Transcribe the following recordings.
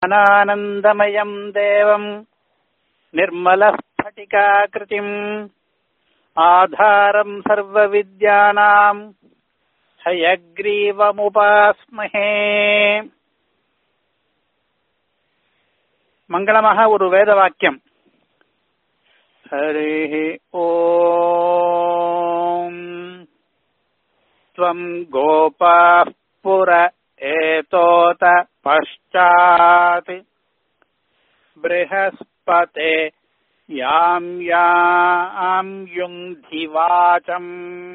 ज्ञानानन्दमयम् देवम् निर्मलस्फटिकाकृतिम् आधारम् सर्वविद्यानाम् हयग्रीवमुपास्महे மங்களமாக ஒரு வேத வாக்கியம் हरिः ॐ त्वम् गोपाः पुर एतोत पश्चात् बृहस्पते याम् याम् युङ्धिवाचम्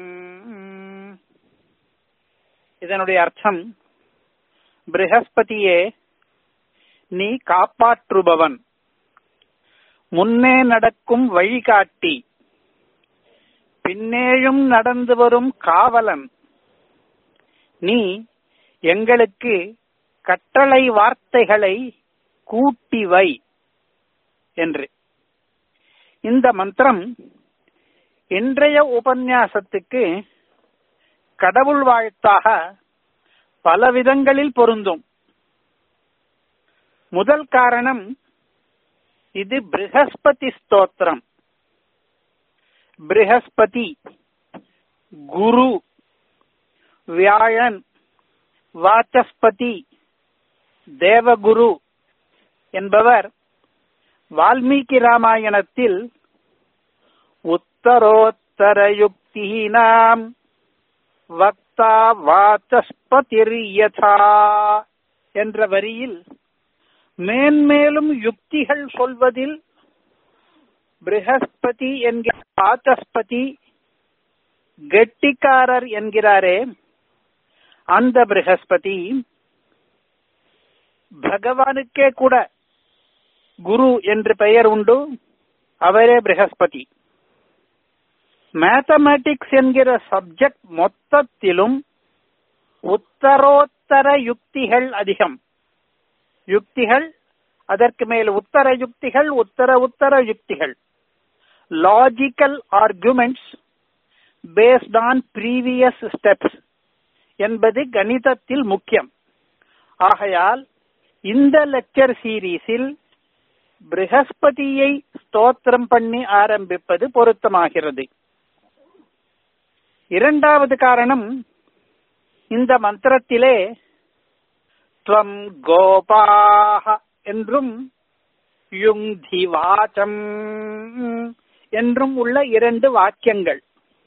இதனுடைய அர்த்தம் பிருகஸ்பதியே நீ காப்பாற்றுபவன் முன்னே நடக்கும் வழிகாட்டி பின்னேயும் நடந்து வரும் காவலன் நீ எங்களுக்கு கட்டளை வார்த்தைகளை கூட்டி வை என்று இந்த மந்திரம் இன்றைய உபன்யாசத்துக்கு கடவுள் வாழ்த்தாக பல விதங்களில் பொருந்தும் முதல் காரணம் இது பிருகஸ்பதி ஸ்தோத்திரம் பிருகஸ்பதி குரு வியாழன் வாச்சஸ்பதி தேவகுரு என்பவர் வால்மீகி ராமாயணத்தில் உத்தரோத்தர யுக்தினாம் வக்தா வாச்சஸ்பதிர்யதா என்ற வரியில் மேன்மேலும் யுக்திகள் சொல்வதில் பிருகஸ்பதி என்கிற வாச்சஸ்பதி கெட்டிக்காரர் என்கிறாரே அந்த பிருகஸ்பதி பகவானுக்கே கூட குரு என்று பெயர் உண்டு அவரே பிருகஸ்பதி மேத்தமேட்டிக்ஸ் என்கிற சப்ஜெக்ட் மொத்தத்திலும் உத்தரோத்தர யுக்திகள் அதிகம் யுக்திகள் அதற்கு மேல் உத்தர யுக்திகள் உத்தர உத்தர யுக்திகள் logical arguments based on previous steps என்பது கணிதத்தில் முக்கியம் ஆகையால் இந்த லெக்சர் சீரீஸில் பிருகஸ்பதியை ஸ்தோத்திரம் பண்ணி ஆரம்பிப்பது பொருத்தமாகிறது இரண்டாவது காரணம் இந்த மந்திரத்திலே துவம் கோபாக என்றும் யுங்கி வாச்சம் என்றும் உள்ள இரண்டு வாக்கியங்கள்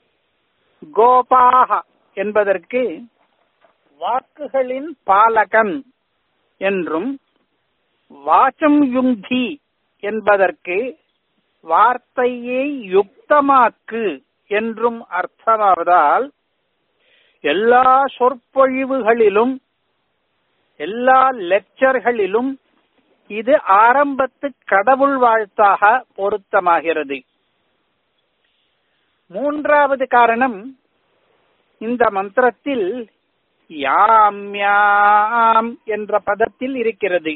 கோபாக என்பதற்கு வாக்குகளின் பாலகன் என்றும் வாச்சம் யுங்கி என்பதற்கு வார்த்தையை யுக்தமாக்கு என்றும் அர்த்தமாவதால் எல்லா சொற்பொழிவுகளிலும் எல்லா லெக்சர்களிலும் இது ஆரம்பத்து கடவுள் வாழ்த்தாக பொருத்தமாகிறது மூன்றாவது காரணம் இந்த மந்திரத்தில் யாம் யாம் என்ற பதத்தில் இருக்கிறது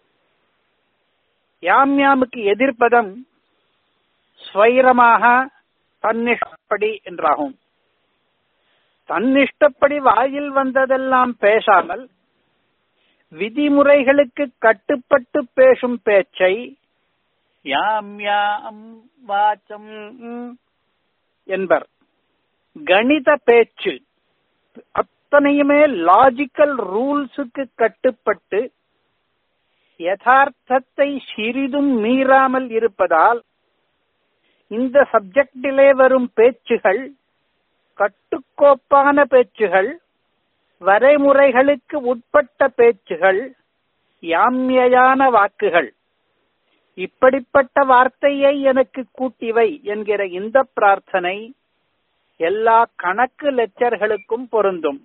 யாம் யாமுக்கு எதிர்ப்பதம் ஸ்வைரமாக தன்னிஷ்டப்படி என்றாகும் தன்னிஷ்டப்படி வாயில் வந்ததெல்லாம் பேசாமல் விதிமுறைகளுக்கு கட்டுப்பட்டு பேசும் பேச்சை யாம் யாம் வாச்சம் என்பர் கணித பேச்சு அத்தனையுமே லாஜிக்கல் ரூல்ஸுக்கு கட்டுப்பட்டு யதார்த்தத்தை சிறிதும் மீறாமல் இருப்பதால் இந்த சப்ஜெக்டிலே வரும் பேச்சுகள் கட்டுக்கோப்பான பேச்சுகள் வரைமுறைகளுக்கு உட்பட்ட பேச்சுகள் யாமியான வாக்குகள் இப்படிப்பட்ட வார்த்தையை எனக்கு கூட்டிவை என்கிற இந்த பிரார்த்தனை எல்லா கணக்கு லெக்சர்களுக்கும் பொருந்தும்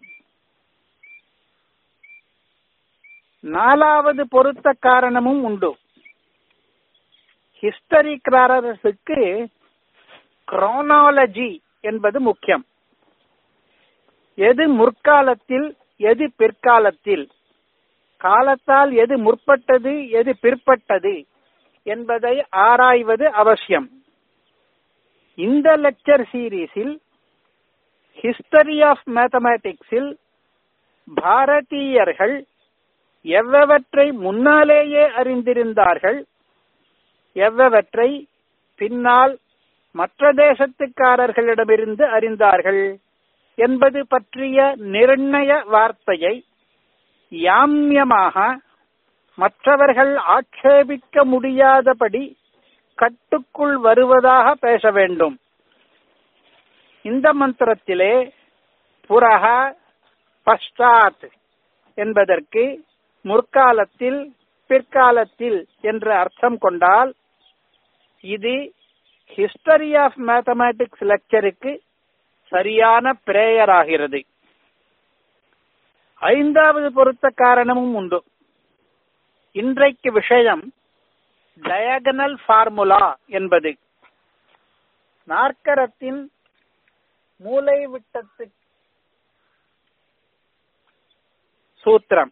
நாலாவது பொருத்த காரணமும் உண்டு ஹிஸ்டரிக்காரர்களுக்கு குரோனாலஜி என்பது முக்கியம் எது முற்காலத்தில் எது பிற்காலத்தில் காலத்தால் எது முற்பட்டது எது பிற்பட்டது என்பதை ஆராய்வது அவசியம் இந்த லெக்சர் சீரீஸில் ஹிஸ்டரி ஆஃப் மேத்தமேட்டிக்ஸில் பாரதீயர்கள் எவ்வவற்றை முன்னாலேயே அறிந்திருந்தார்கள் எவ்வவற்றை பின்னால் மற்ற தேசத்துக்காரர்களிடமிருந்து அறிந்தார்கள் என்பது பற்றிய நிர்ணய வார்த்தையை யாமியமாக மற்றவர்கள் ஆட்சேபிக்க முடியாதபடி கட்டுக்குள் வருவதாக பேச வேண்டும் இந்த மந்திரத்திலே புறக பஷ்டாத் என்பதற்கு முற்காலத்தில் பிற்காலத்தில் என்று அர்த்தம் கொண்டால் இது ஹிஸ்டரி ஆஃப் மேத்தமேட்டிக்ஸ் லெக்சருக்கு சரியான பிரேயர் ஆகிறது ஐந்தாவது பொருத்த காரணமும் உண்டு இன்றைக்கு விஷயம் டயகனல் ஃபார்முலா என்பது நாற்கரத்தின் மூலை விட்டத்து சூத்திரம்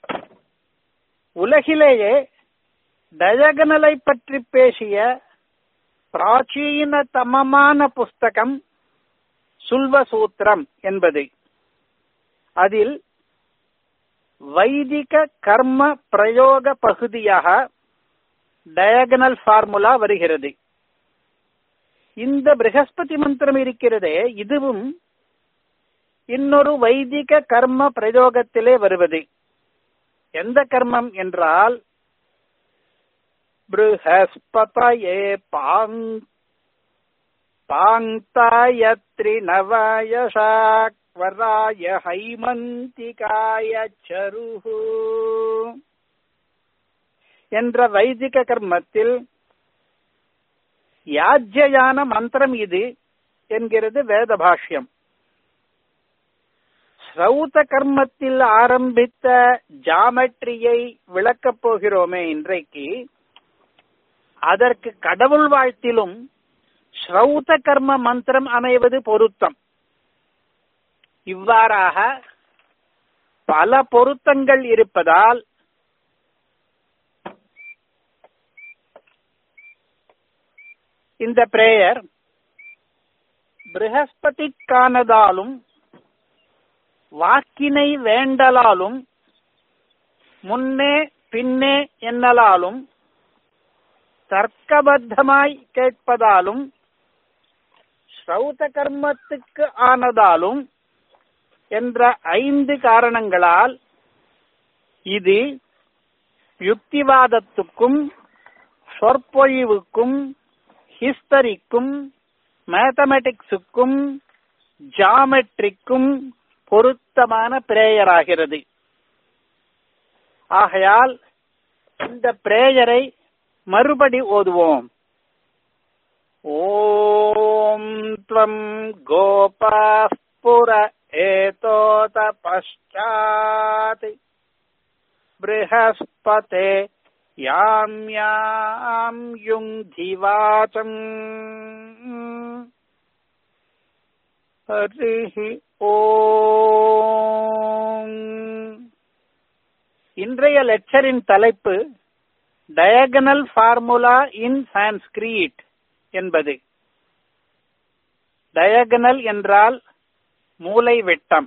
உலகிலேயே டயகனலை பற்றி பேசிய பிராச்சீனதமமான புஸ்தகம் சுல்வ சூத்திரம் என்பது அதில் வைதிக கர்ம பிரயோக பகுதியாக டயகனல் ஃபார்முலா வருகிறது இந்த பிரகஸ்பதி மந்திரம் இருக்கிறதே இதுவும் இன்னொரு வைதிக கர்ம பிரயோகத்திலே வருவது எந்த கர்மம் என்றால் बृहस्पतये पाङ् पाङ्क्तायत्रिनवयशाक्वराय हैमन्तिकाय चरुः என்ற வைதிக கர்மத்தில் யாஜ்யான மந்திரம் இது என்கிறது வேத பாஷ்யம் ஸ்ரௌத கர்மத்தில் ஆரம்பித்த ஜாமெட்ரியை விளக்கப் போகிறோமே இன்றைக்கு அதற்கு கடவுள் வாழ்த்திலும் ஸ்ரௌத கர்ம மந்திரம் அமைவது பொருத்தம் இவ்வாறாக பல பொருத்தங்கள் இருப்பதால் இந்த பிரேயர் பிரகஸ்பதிக்கானதாலும் வாக்கினை வேண்டலாலும் முன்னே பின்னே என்னலாலும் தர்க்கபத்தமாய் கேட்பதாலும் ஸ்ரௌத கர்மத்துக்கு ஆனதாலும் என்ற ஐந்து காரணங்களால் இது யுக்திவாதத்துக்கும் சொற்பொழிவுக்கும் ஹிஸ்டரிக்கும் மேத்தமெட்டிக்ஸுக்கும் ஜாமெட்ரிக்கும் பொருத்தமான பிரேயராகிறது ஆகையால் இந்த பிரேயரை மறுபடி ஓதுவோம் ஓம் த்வம் கோபாஸ்புர ஏதோத பஷ்டாத் बृहस्पते யாம் யுங்கிவாச்சம் ஹரிஹி ஓம் இன்றைய லெக்சரின் தலைப்பு டயகனல் ஃபார்முலா இன் சான்ஸ்கிரீட் என்பது டயகனல் என்றால் மூலை வெட்டம்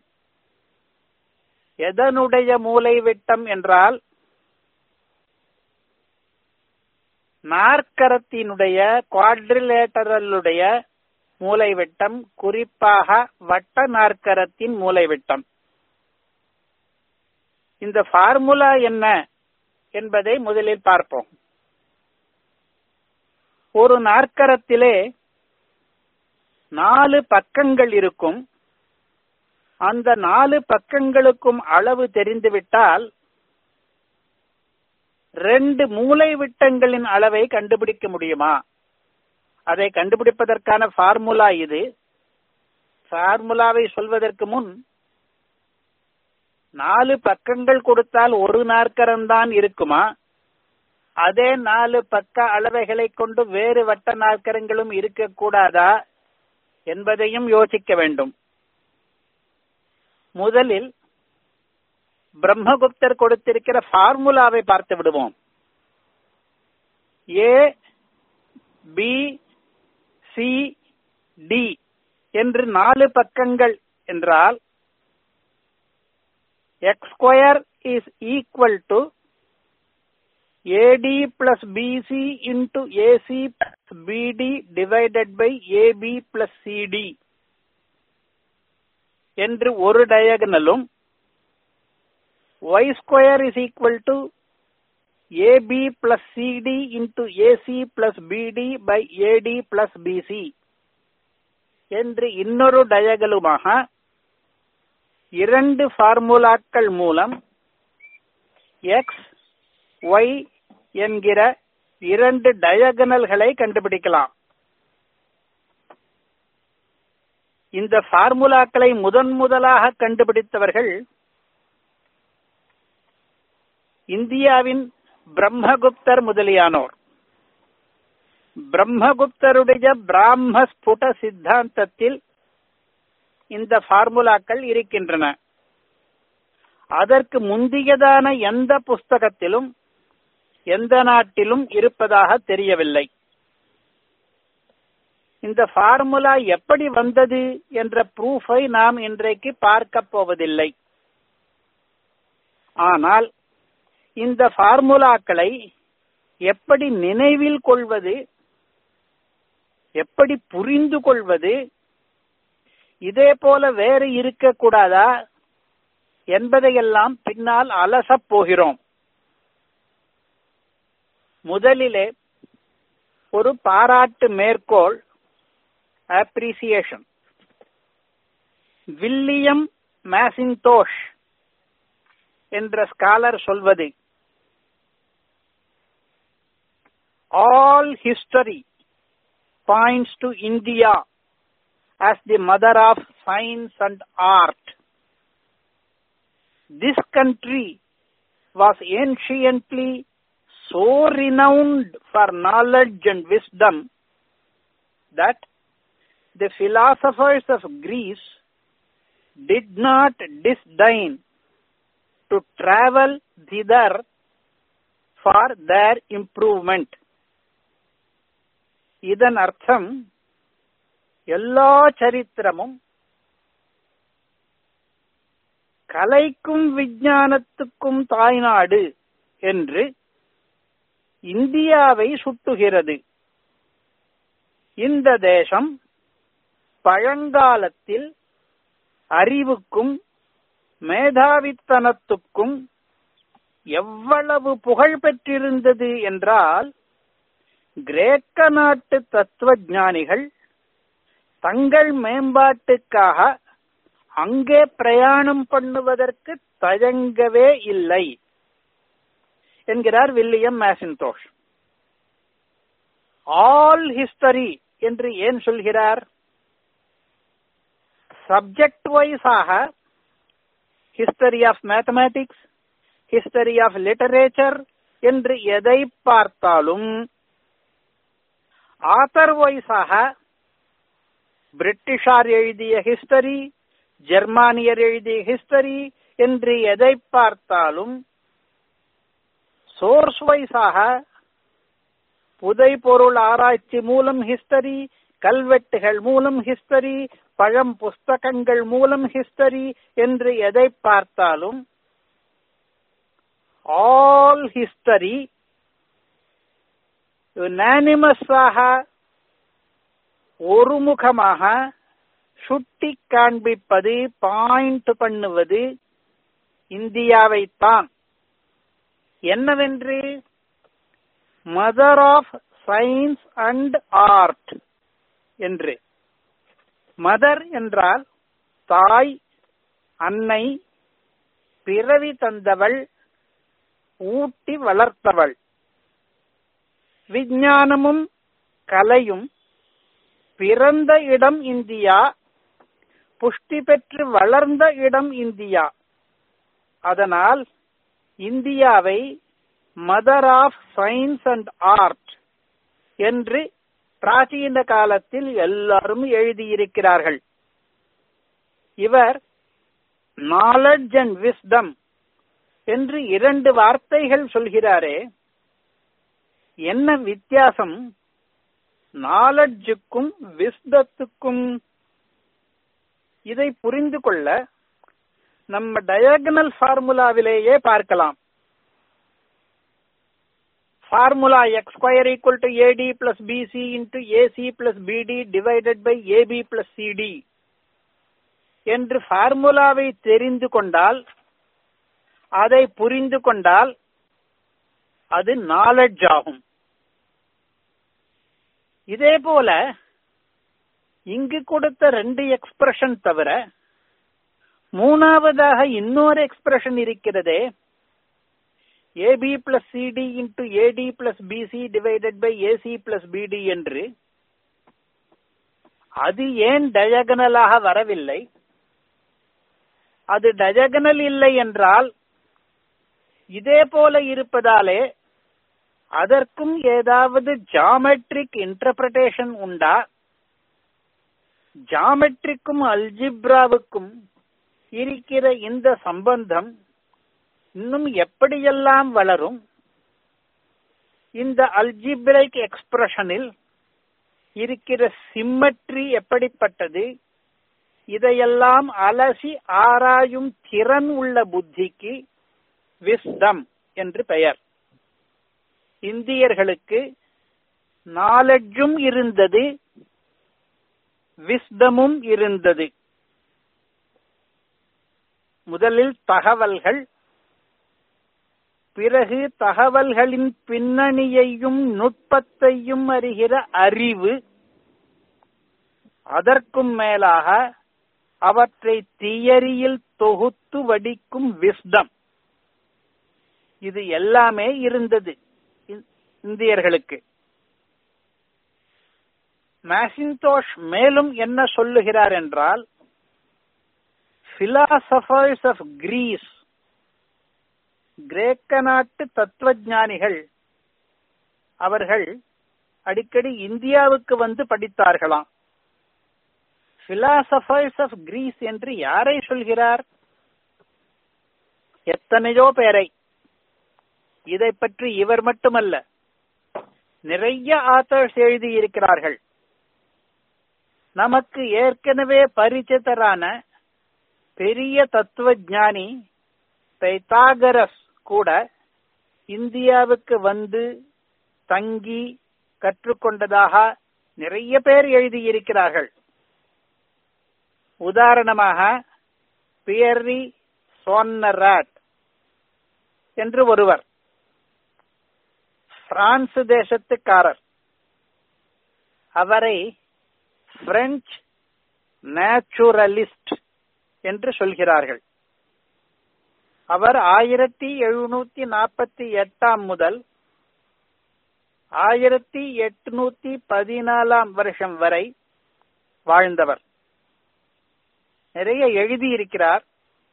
எதனுடைய மூலை வெட்டம் என்றால் நாற்கரத்தினுடைய குவாட்ரிலேட்டரலுடைய மூலை வெட்டம் குறிப்பாக வட்ட நாற்கரத்தின் மூலை வெட்டம் இந்த ஃபார்முலா என்ன என்பதை முதலில் பார்ப்போம் ஒரு நாற்கரத்திலே நாலு பக்கங்கள் இருக்கும் அந்த நாலு பக்கங்களுக்கும் அளவு தெரிந்துவிட்டால் ரெண்டு மூலை விட்டங்களின் அளவை கண்டுபிடிக்க முடியுமா அதை கண்டுபிடிப்பதற்கான ஃபார்முலா இது ஃபார்முலாவை சொல்வதற்கு முன் நாலு பக்கங்கள் கொடுத்தால் ஒரு நாற்கரம் தான் இருக்குமா அதே நாலு பக்க அளவைகளை கொண்டு வேறு வட்ட நாற்கரங்களும் இருக்கக்கூடாதா என்பதையும் யோசிக்க வேண்டும் முதலில் பிரம்மகுப்தர் கொடுத்திருக்கிற ஃபார்முலாவை பார்த்து விடுவோம் ஏ பி சி டி என்று நாலு பக்கங்கள் என்றால் X square is equal to AD plus BC into AC plus BD divided by AB plus CD என்று ஒரு டயகனலும் y square is equal to AB plus CD into AC plus BD by AD plus BC என்று இன்னொரு டயகலுமாக இரண்டு ஃபார்முலாக்கள் மூலம் X Y என்கிற இரண்டு டயகனல்களை கண்டுபிடிக்கலாம் இந்த ஃபார்முலாக்களை முதன் முதலாக கண்டுபிடித்தவர்கள் இந்தியாவின் பிரம்மகுப்தர் முதலியானோர் பிரம்மகுப்தருடைய பிராம ஸ்புட சித்தாந்தத்தில் இந்த ஃபார்முலாக்கள் இருக்கின்றன அதற்கு முந்தியதான எந்த புஸ்தகத்திலும் எந்த நாட்டிலும் இருப்பதாக தெரியவில்லை இந்த ஃபார்முலா எப்படி வந்தது என்ற ப்ரூஃபை நாம் இன்றைக்கு பார்க்க போவதில்லை ஆனால் இந்த ஃபார்முலாக்களை எப்படி நினைவில் கொள்வது எப்படி புரிந்து கொள்வது இதே போல வேறு இருக்கக்கூடாதா என்பதையெல்லாம் பின்னால் அலசப் போகிறோம் முதலிலே ஒரு பாராட்டு மேற்கோள் அப்ரிசியேஷன் வில்லியம் மேசின்தோஷ் என்ற ஸ்காலர் சொல்வது all history points to India as the mother of science and art. This country was anciently so renowned for knowledge and wisdom that the philosophers of Greece did not disdain to travel thither for their improvement. இதன் அர்த்தம் எல்லா சரித்திரமும் கலைக்கும் விஞ்ஞானத்துக்கும் தாய்நாடு என்று இந்தியாவை சுட்டுகிறது இந்த தேசம் பழங்காலத்தில் அறிவுக்கும் மேதாவித்தனத்துக்கும் எவ்வளவு புகழ் பெற்றிருந்தது என்றால் கிரேக்க நாட்டு தத்துவ தங்கள் மேம்பாட்டுக்காக அங்கே பிரயாணம் பண்ணுவதற்கு தயங்கவே இல்லை என்கிறார் வில்லியம் மேசின்தோஷ் ஆல் ஹிஸ்டரி என்று ஏன் சொல்கிறார் சப்ஜெக்ட் வைஸாக history of mathematics history of literature என்று எதை பார்த்தாலும் ஆத்தர் வைஸாக பிரிட்டிஷார் எழுதிய ஹிஸ்டரி ஜெர்மானியர் எழுதிய ஹிஸ்டரி என்று எதை பார்த்தாலும் சோர்ஸ் வைஸாக புதை பொருள் ஆராய்ச்சி மூலம் ஹிஸ்டரி கல்வெட்டுகள் மூலம் ஹிஸ்டரி பழம் புஸ்தகங்கள் மூலம் ஹிஸ்டரி என்று எதை பார்த்தாலும் ஆல் ஹிஸ்டரி யுனானிமஸாக ஒருமுகமாக சுட்டி காண்பிப்பது பாயிண்ட் பண்ணுவது இந்தியாவைத்தான் என்னவென்று mother of science and art என்று மதர் என்றால் தாய் அன்னை பிறவி தந்தவள் ஊட்டி வளர்த்தவள் விஞ்ஞானமும் கலையும் பிறந்த இடம் இந்தியா புஷ்டி பெற்று வளர்ந்த இடம் இந்தியா அதனால் இந்தியாவை mother of science and art என்று பிராச்சீன காலத்தில் எல்லாரும் எழுதியிருக்கிறார்கள் இவர் நாலெட்ஜ் அண்ட் விஸ்டம் என்று இரண்டு வார்த்தைகள் சொல்கிறாரே என்ன வித்தியாசம் நாலெட்ஜுக்கும் விஸ்தத்துக்கும் இதை புரிந்து கொள்ள நம்ம டயகனல் ஃபார்முலாவிலேயே பார்க்கலாம் formula X square equal to AD plus BC into AC plus BD divided by AB plus CD என்று ஃபார்முலாவை தெரிந்து கொண்டால் அதை புரிந்து கொண்டால் அது நாலெட்ஜ் ஆகும் இதே போல இங்கு கொடுத்த ரெண்டு எக்ஸ்பிரஷன் தவிர மூணாவதாக இன்னொரு எக்ஸ்பிரஷன் இருக்கிறதே AB plus CD into AD plus BC divided by AC plus BD என்று அது ஏன் டயகனலாக வரவில்லை அது டயகனல் இல்லை என்றால் இதே போல இருப்பதாலே அதற்கும் ஏதாவது ஜாமெட்ரிக் இன்டர்பிரடேஷன் உண்டா ஜாமெட்ரிக்கும் அல்ஜிப்ராவுக்கும் இருக்கிற இந்த சம்பந்தம் இன்னும் எப்படியெல்லாம் வளரும் இந்த அல்ஜிப்ரைக் எக்ஸ்பிரஷனில் இருக்கிற சிம்மட்ரி எப்படிப்பட்டது இதையெல்லாம் அலசி ஆராயும் திறன் உள்ள புத்திக்கு விஸ்டம் என்று பெயர் இந்தியர்களுக்கு நாலெட்ஜும் இருந்தது விஸ்டமும் இருந்தது முதலில் தகவல்கள் பிறகு தகவல்களின் பின்னணியையும் நுட்பத்தையும் அறிகிற அறிவு அதற்கும் மேலாக அவற்றை தியரியில் தொகுத்து வடிக்கும் விஸ்டம் இது எல்லாமே இருந்தது இந்தியர்களுக்கு மேசின்தோஷ் மேலும் என்ன சொல்லுகிறார் என்றால் பிலாசபர்ஸ் ஆஃப் கிரீஸ் கிரேக்க நாட்டு தத்துவஞானிகள் அவர்கள் அடிக்கடி இந்தியாவுக்கு வந்து படித்தார்களாம் பிலாசபர்ஸ் ஆஃப் கிரீஸ் என்று யாரை சொல்கிறார் எத்தனையோ பேரை இதை பற்றி இவர் மட்டுமல்ல நிறைய ஆத்தர்ஸ் எழுதியிருக்கிறார்கள் நமக்கு ஏற்கனவே பரிச்சிதரான பெரிய தத்துவ ஞானி பைத்தாகரஸ் கூட இந்தியாவுக்கு வந்து தங்கி கற்றுக்கொண்டதாக நிறைய பேர் எழுதியிருக்கிறார்கள் உதாரணமாக பியர்ரி சோன்னராட் என்று ஒருவர் பிரான்ஸ் தேசத்துக்காரர் அவரை பிரெஞ்சு நேச்சுரலிஸ்ட் என்று சொல்கிறார்கள் அவர் ஆயிரத்தி எழுநூத்தி நாற்பத்தி எட்டாம் முதல் ஆயிரத்தி எட்நூத்தி பதினாலாம் வருஷம் வரை வாழ்ந்தவர் நிறைய எழுதியிருக்கிறார்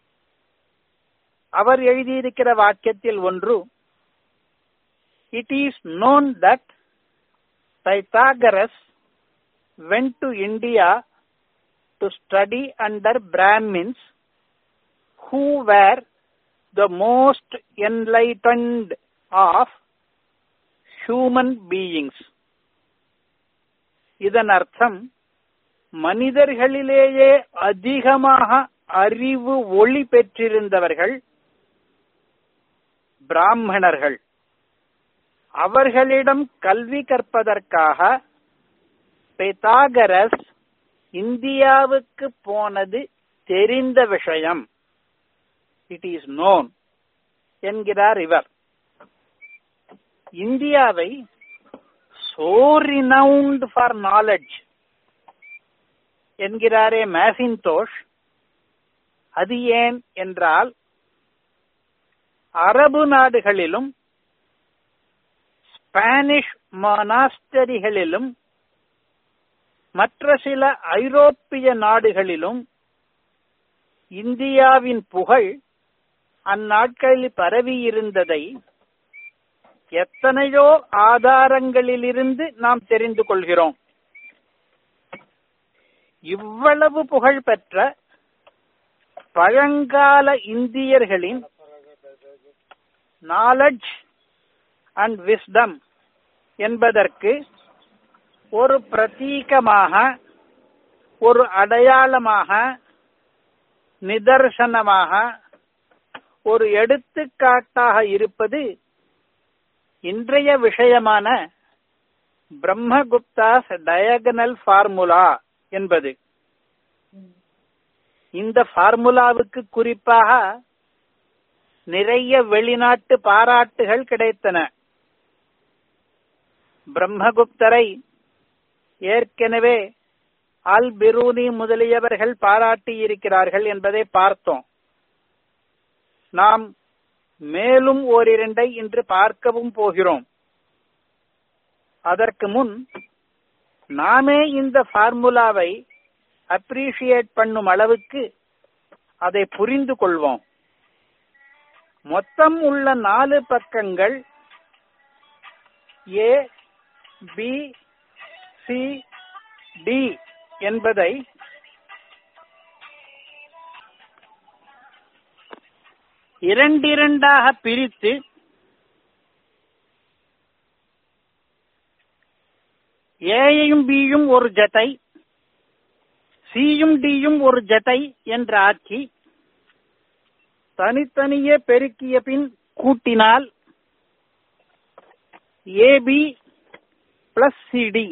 அவர் எழுதியிருக்கிற வாக்கியத்தில் ஒன்று it is known that Pythagoras went to India to study under Brahmins who were the most enlightened of human beings. இதன் அர்த்தம் மனிதர்களிலேயே அதிகமாக அறிவு ஒளி பெற்றிருந்தவர்கள் பிராமணர்கள் அவர்களிடம் கல்வி கற்பதற்காக பெதாகரஸ் இந்தியாவுக்கு போனது தெரிந்த விஷயம் இட் இஸ் நோன் என்கிறார் இவர் இந்தியாவை சோ ரினவுண்ட் ஃபார் நாலெட்ஜ் என்கிறாரே மேசின்தோஷ் அது ஏன் என்றால் அரபு நாடுகளிலும் ஸ்பானிஷ் மொனாஸ்டரிகளிலும் மற்ற சில ஐரோப்பிய நாடுகளிலும் இந்தியாவின் புகழ் அந்நாட்களில் பரவி இருந்ததை எத்தனையோ ஆதாரங்களிலிருந்து நாம் தெரிந்து கொள்கிறோம் இவ்வளவு புகழ் பெற்ற பழங்கால இந்தியர்களின் நாலெட்ஜ் அண்ட் விஸ்டம் என்பதற்கு ஒரு பிரதீகமாக ஒரு அடையாளமாக நிதர்சனமாக ஒரு எடுத்துக்காட்டாக இருப்பது இன்றைய விஷயமான பிரம்மகுப்தாஸ் டயகனல் ஃபார்முலா என்பது இந்த ஃபார்முலாவுக்கு குறிப்பாக நிறைய வெளிநாட்டு பாராட்டுகள் கிடைத்தன பிரம்மகுப்தரை ஏற்கனவே அல் பிரூனி முதலியவர்கள் பாராட்டி இருக்கிறார்கள் என்பதை பார்த்தோம் நாம் மேலும் ஓரிரண்டை இன்று பார்க்கவும் போகிறோம் அதற்கு முன் நாமே இந்த ஃபார்முலாவை அப்ரிஷியேட் பண்ணும் அளவுக்கு அதை புரிந்து கொள்வோம் மொத்தம் உள்ள நாலு பக்கங்கள் ஏ பி சி டி என்பதை இரண்டிரண்டாக பிரித்து ஏயும் பியும் ஒரு ஜதை சியும் டியும் ஒரு ஜதை என்று ஆக்கி தனித்தனியே பெருக்கிய பின் கூட்டினால் ஏபி பிளஸ் சிடி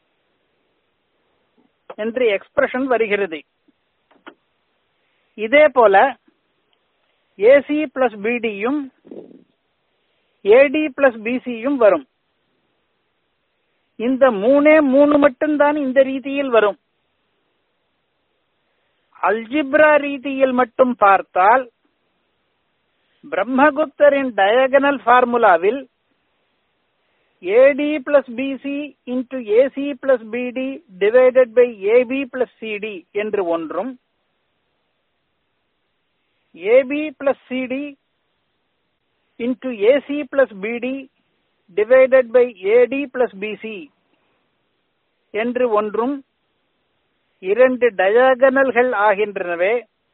என்று எக்ஸ்பிரஷன் வருகிறது இதே போல ஏசி பிளஸ் பிடியும் ஏடி பிளஸ் பிசியும் வரும் இந்த மூணே மூணு மட்டும்தான் இந்த ரீதியில் வரும் அல்ஜிப்ரா ரீதியில் மட்டும் பார்த்தால் பிரம்மகுப்தரின் டயகனல் ஃபார்முலாவில் AD plus BC into AC plus BD divided by AB plus CD என்று ஒன்றும் AB plus CD into AC plus BD divided by AD plus BC என்று ஒன்றும் இரண்டு டயகனல்கள் ஆகின்றனவே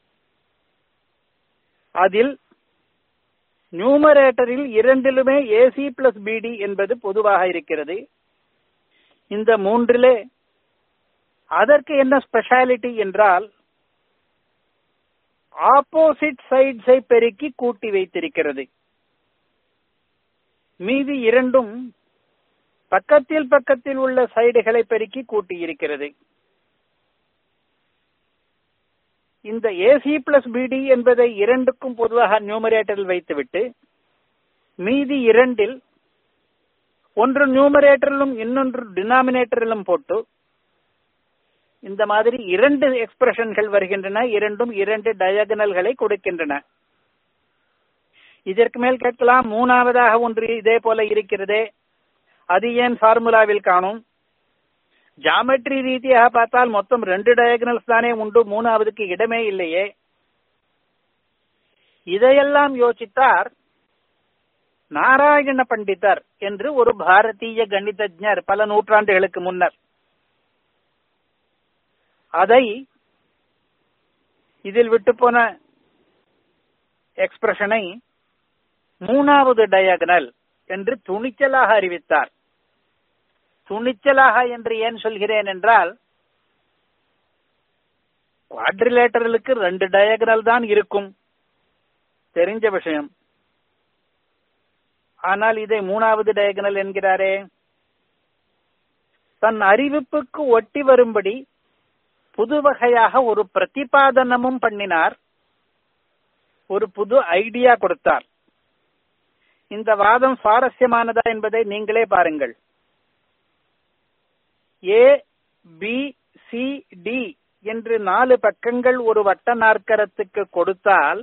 அதில் நியூமரேட்டரில் இரண்டிலுமே ஏசி பிளஸ் பிடி என்பது பொதுவாக இருக்கிறது இந்த மூன்றிலே அதற்கு என்ன ஸ்பெஷாலிட்டி என்றால் ஆப்போசிட் சைட்ஸை பெருக்கி கூட்டி வைத்திருக்கிறது மீதி இரண்டும் பக்கத்தில் பக்கத்தில் உள்ள சைடுகளை பெருக்கி கூட்டி இருக்கிறது இந்த ஏசி பிளஸ் பிடி என்பதை இரண்டுக்கும் பொதுவாக நியூமரேட்டரில் வைத்துவிட்டு மீதி இரண்டில் ஒன்று நியூமரேட்டரிலும் இன்னொன்று டினாமினேட்டரிலும் போட்டு இந்த மாதிரி இரண்டு எக்ஸ்பிரஷன்கள் வருகின்றன இரண்டும் இரண்டு டயகனல்களை கொடுக்கின்றன இதற்கு மேல் கேட்கலாம் மூணாவதாக ஒன்று இதே போல இருக்கிறதே அது ஏன் ஃபார்முலாவில் காணும் ஜாமெட்ரி ரீதியாக பார்த்தால் மொத்தம் ரெண்டு டயகனல்ஸ் தானே உண்டு மூணாவதுக்கு இடமே இல்லையே இதையெல்லாம் யோசித்தார் நாராயண பண்டிதர் என்று ஒரு பாரதிய கணிதஜர் பல நூற்றாண்டுகளுக்கு முன்னர் அதை இதில் விட்டு போன எக்ஸ்பிரஷனை மூணாவது டயகனல் என்று துணிச்சலாக அறிவித்தார் துணிச்சலாக என்று ஏன் சொல்கிறேன் என்றால் குவாட்ரிலேட்டரலுக்கு ரெண்டு டயகனல் தான் இருக்கும் தெரிஞ்ச விஷயம் ஆனால் இதை மூணாவது டயகனல் என்கிறாரே தன் அறிவிப்புக்கு ஒட்டி வரும்படி புது வகையாக ஒரு பிரதிபாதனமும் பண்ணினார் ஒரு புது ஐடியா கொடுத்தார் இந்த வாதம் சுவாரஸ்யமானதா என்பதை நீங்களே பாருங்கள் ஏ பி சி டி என்று நாலு பக்கங்கள் ஒரு வட்ட நாற்கரத்துக்கு கொடுத்தால்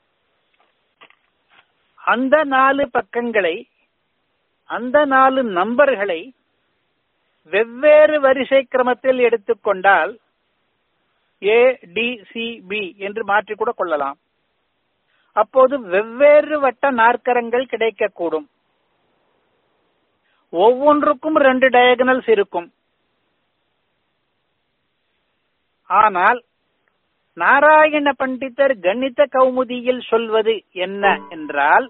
அந்த நாலு பக்கங்களை அந்த நாலு நம்பர்களை வெவ்வேறு வரிசை கிரமத்தில் எடுத்துக்கொண்டால் ஏ டி சி பி என்று மாற்றிக் கூட கொள்ளலாம் அப்போது வெவ்வேறு வட்ட நாற்கரங்கள் கிடைக்கக்கூடும் ஒவ்வொன்றுக்கும் ரெண்டு டயகனல்ஸ் இருக்கும் ஆனால் நாராயண பண்டிதர் கணித கௌமுதியில் சொல்வது என்ன என்றால்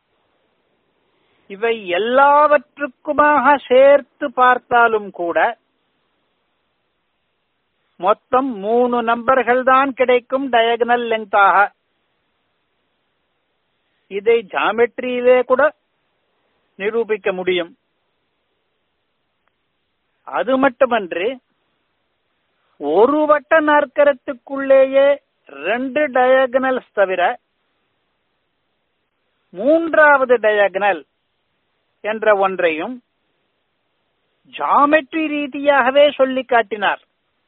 இவை எல்லாவற்றுக்குமாக சேர்த்து பார்த்தாலும் கூட மொத்தம் மூணு நம்பர்கள் தான் கிடைக்கும் டயகனல் லெங்தாக இதை ஜாமெட்ரியிலே கூட நிரூபிக்க முடியும் அது மட்டுமன்று ஒரு வட்ட நாற்கரத்துக்குள்ளேயே ரெண்டு டயகனல்ஸ் தவிர மூன்றாவது டயகனல் என்ற ஒன்றையும் ஜாமெட்ரி ரீதியாகவே சொல்லி காட்டினார்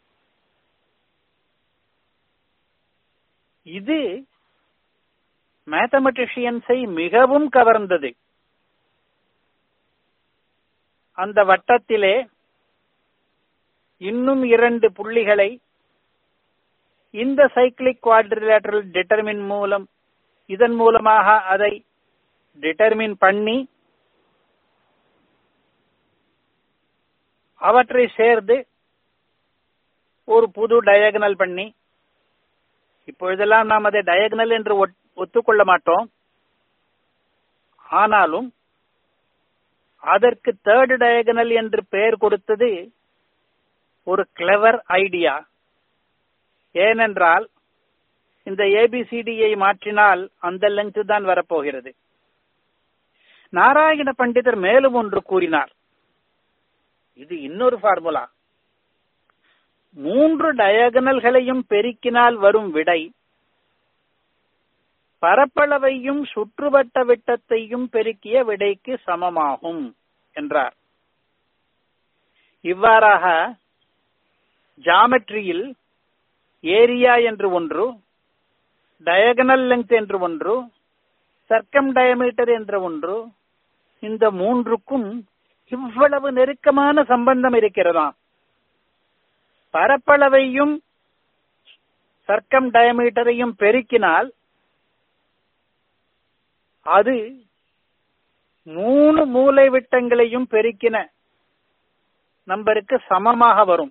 இது மேத்தமெட்டிஷியன்ஸை மிகவும் கவர்ந்தது அந்த வட்டத்திலே இன்னும் இரண்டு புள்ளிகளை இந்த சைக்கிளிக் குவாட்ரிலேட்டரல் டிட்டர்மின் மூலம் இதன் மூலமாக அதை டிட்டர்மின் பண்ணி அவற்றை சேர்ந்து ஒரு புது டயகனல் பண்ணி இப்பொழுதெல்லாம் நாம் அதை டயகனல் என்று ஒத்துக்கொள்ள மாட்டோம் ஆனாலும் அதற்கு தேர்ட் டயகனல் என்று பெயர் கொடுத்தது ஒரு கிளவர் ஐடியா ஏனென்றால் இந்த ஏபிசிடியை மாற்றினால் அந்த லெங்க் தான் வரப்போகிறது நாராயண பண்டிதர் மேலும் ஒன்று கூறினார் இது இன்னொரு ஃபார்முலா மூன்று டயகனல்களையும் பெருக்கினால் வரும் விடை பரப்பளவையும் சுற்றுவட்ட விட்டத்தையும் பெருக்கிய விடைக்கு சமமாகும் என்றார் இவ்வாறாக ஜாமெட்ரியில் ஏரியா என்று ஒன்று டயகனல் லெங்த் என்று ஒன்று சர்க்கம் டயமீட்டர் என்ற ஒன்று இந்த மூன்றுக்கும் இவ்வளவு நெருக்கமான சம்பந்தம் இருக்கிறதா பரப்பளவையும் சர்க்கம் டயமீட்டரையும் பெருக்கினால் அது மூணு மூலை விட்டங்களையும் பெருக்கின நம்பருக்கு சமமாக வரும்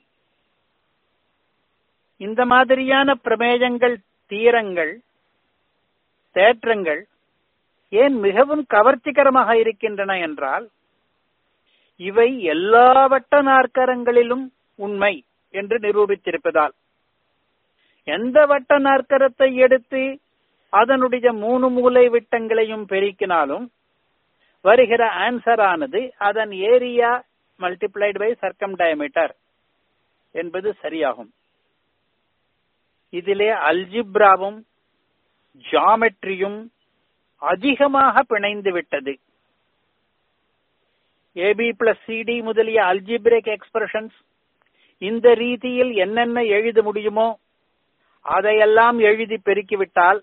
இந்த மாதிரியான பிரமேயங்கள் தீரங்கள் தேற்றங்கள் ஏன் மிகவும் கவர்ச்சிகரமாக இருக்கின்றன என்றால் இவை எல்லா வட்ட நாற்கரங்களிலும் உண்மை என்று நிரூபித்திருப்பதால் எந்த வட்ட நாற்கரத்தை எடுத்து அதனுடைய மூணு மூலை விட்டங்களையும் பெருக்கினாலும் வருகிற ஆன்சர் ஆனது அதன் area multiplied by circumdiameter என்பது சரியாகும் இதிலே அல்ஜிப்ராவும் ஜாமெட்ரியும் அதிகமாக பிணைந்து விட்டது ஏபி பிளஸ் சிடி முதலிய அல்ஜிப்ரேக் எக்ஸ்பிரஷன்ஸ் இந்த ரீதியில் என்னென்ன எழுத முடியுமோ அதையெல்லாம் எழுதி பெருக்கிவிட்டால்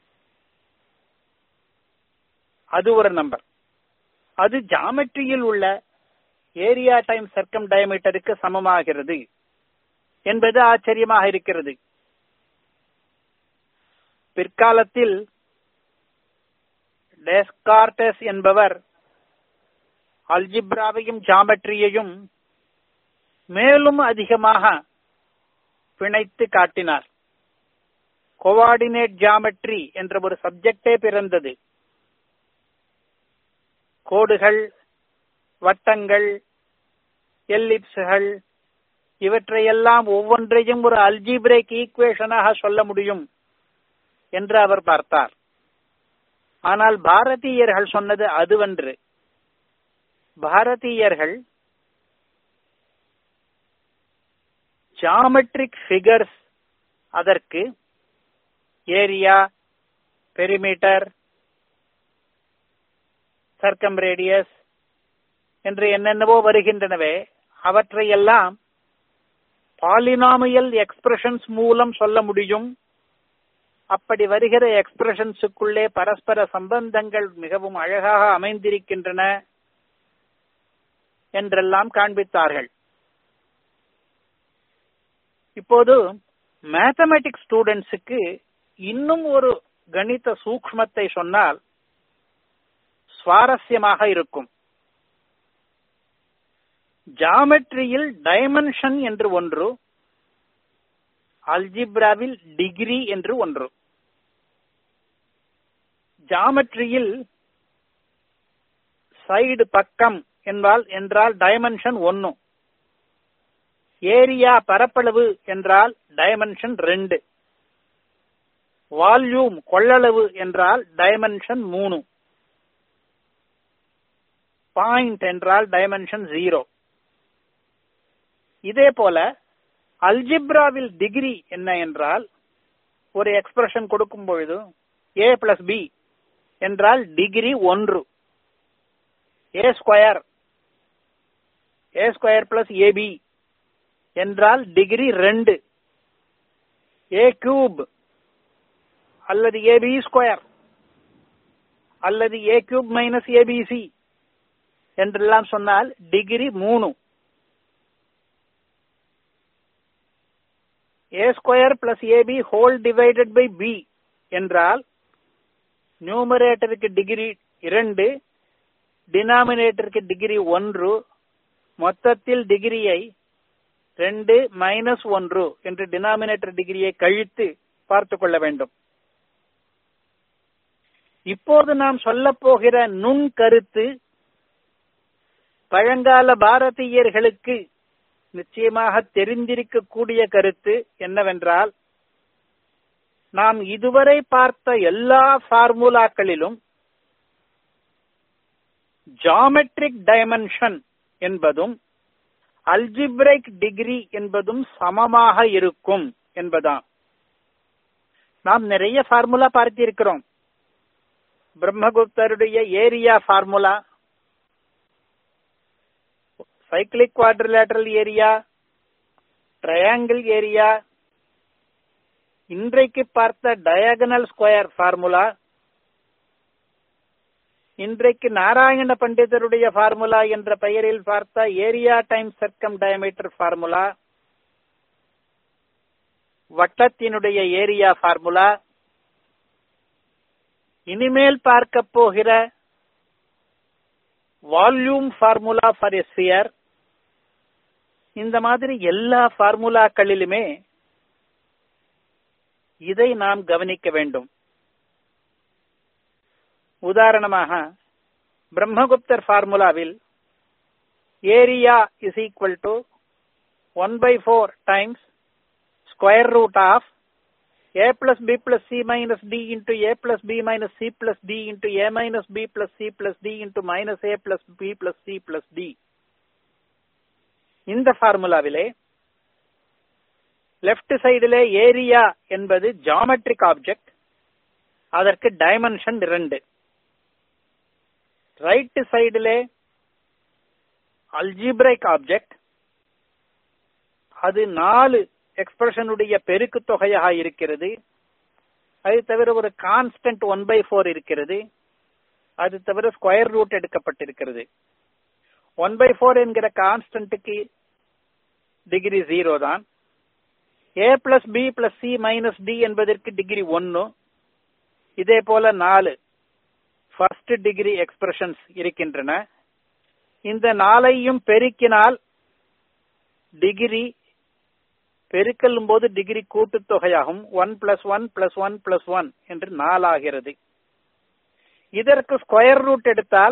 அது ஒரு நம்பர் அது ஜாமெட்ரியில் உள்ள ஏரியா டைம் சர்க்கம் டயமீட்டருக்கு சமமாகிறது என்பது ஆச்சரியமாக இருக்கிறது பிற்காலத்தில் டெஸ்கார்டஸ் என்பவர் அல்ஜிப்ராவையும் ஜாமெட்ரியையும் மேலும் அதிகமாக பிணைத்து காட்டினார் கோஆர்டினேட் ஜாமெட்ரி என்ற ஒரு சப்ஜெக்டே பிறந்தது கோடுகள் வட்டங்கள் எல்லிப்ஸ்கள் இவற்றையெல்லாம் ஒவ்வொன்றையும் ஒரு அல்ஜிபிரேக் ஈக்குவேஷனாக சொல்ல முடியும் என்று அவர் பார்த்தார் ஆனால் பாரதீயர்கள் சொன்னது அதுவன்று பாரதீயர்கள் ஜாமெட்ரிக் ஃபிகர்ஸ் அதற்கு ஏரியா பெரிமீட்டர் சர்க்கம் ரேடியஸ் என்று என்னென்னவோ வருகின்றனவே அவற்றையெல்லாம் பாலினாமியல் எக்ஸ்பிரஷன்ஸ் மூலம் சொல்ல முடியும் அப்படி வருகிற எக்ஸ்பிரஷன்ஸுக்குள்ளே பரஸ்பர சம்பந்தங்கள் மிகவும் அழகாக அமைந்திருக்கின்றன என்றெல்லாம் காண்பித்தார்கள் இப்போது மேத்தமெட்டிக்ஸ் ஸ்டூடெண்ட்ஸுக்கு இன்னும் ஒரு கணித சூக்மத்தை சொன்னால் சுவாரஸ்யமாக இருக்கும் ஜாமெட்ரியில் டைமென்ஷன் என்று ஒன்று அல்ஜிப்ராவில் டிகிரி என்று ஒன்று ஜாமெட்ரியில் சைடு பக்கம் என்பால் என்றால் டைமென்ஷன் ஒன்னு ஏரியா பரப்பளவு என்றால் டைமென்ஷன் ரெண்டு வால்யூம் கொள்ளளவு என்றால் டைமென்ஷன் மூணு பாயிண்ட் என்றால் டைமென்ஷன் ஜீரோ இதே போல அல்ஜிப்ராவில் டிகிரி என்ன என்றால் ஒரு எக்ஸ்பிரஷன் கொடுக்கும் பொழுது ஏ பிளஸ் பி என்றால் டிகிரி ஒன்று A square A square plus AB என்றால் டிகிரி ரெண்டு ஏ கியூப் அல்லது ஏபி ஸ்கொயர் அல்லது ஏ கியூப் மைனஸ் ஏபிசி என்றெல்லாம் சொன்னால் டிகிரி மூணு A square plus AB whole divided by B என்றால் நியூமரேட்டருக்கு டிகிரி இரண்டு டினாமினேட்டருக்கு டிகிரி ஒன்று மொத்தத்தில் டிகிரியை ரெண்டு மைனஸ் ஒன்று என்று டினாமினேட்டர் டிகிரியை கழித்து பார்த்து கொள்ள வேண்டும் இப்போது நாம் சொல்ல போகிற நுண் கருத்து பழங்கால பாரதியர்களுக்கு நிச்சயமாக தெரிந்திருக்கக்கூடிய கருத்து என்னவென்றால் நாம் இதுவரை பார்த்த எல்லா ஃபார்முலாக்களிலும் ஜாமெட்ரிக் டைமென்ஷன் என்பதும் அல்ஜிப்ரைக் டிகிரி என்பதும் சமமாக இருக்கும் என்பதாம் நாம் நிறைய ஃபார்முலா பார்த்திருக்கிறோம் பிரம்மகுப்தருடைய area formula cyclic quadrilateral area triangle area இன்றைக்கு பார்த்த டயகனல் ஸ்கொயர் ஃபார்முலா இன்றைக்கு நாராயண பண்டிதருடைய ஃபார்முலா என்ற பெயரில் பார்த்த area time circum diameter formula வட்டத்தினுடைய ஏரியா ஃபார்முலா இனிமேல் பார்க்க போகிற volume formula for a sphere இந்த மாதிரி எல்லா ஃபார்முலாக்களிலுமே இதை நாம் கவனிக்க வேண்டும் உதாரணமாக பிரம்மகுப்தர் ஃபார்முலாவில் area is equal to one by four times square root of a plus b plus c minus d into a plus b minus c plus d into a minus b plus c plus d into minus a plus b plus c plus d இந்த ஃபார்முலாவிலே left சைடிலே area என்பது geometric object அதற்கு dimension இரண்டு right சைடிலே algebraic object அது நாலு எக்ஸ்பிரஷனுடைய பெருக்கு தொகையாக இருக்கிறது அது தவிர ஒரு கான்ஸ்டன்ட் ஒன் பை ஃபோர் இருக்கிறது அது தவிர ஸ்கொயர் ரூட் எடுக்கப்பட்டிருக்கிறது ஒன் பை ஃபோர் என்கிற கான்ஸ்டன்ட்டுக்கு டிகிரி ஜீரோ தான் A plus B plus C minus D என்பதற்கு டிகிரி ஒன்னு இதே போல நாலு ஃபர்ஸ்ட் டிகிரி எக்ஸ்பிரஷன்ஸ் இருக்கின்றன இந்த நாளையும் பெருக்கினால் டிகிரி பெருக்கலும் போது டிகிரி கூட்டுத்தொகையாகும் one plus one plus one plus one என்று நாலாகிறது இதற்கு ஸ்கொயர் ரூட் எடுத்தால்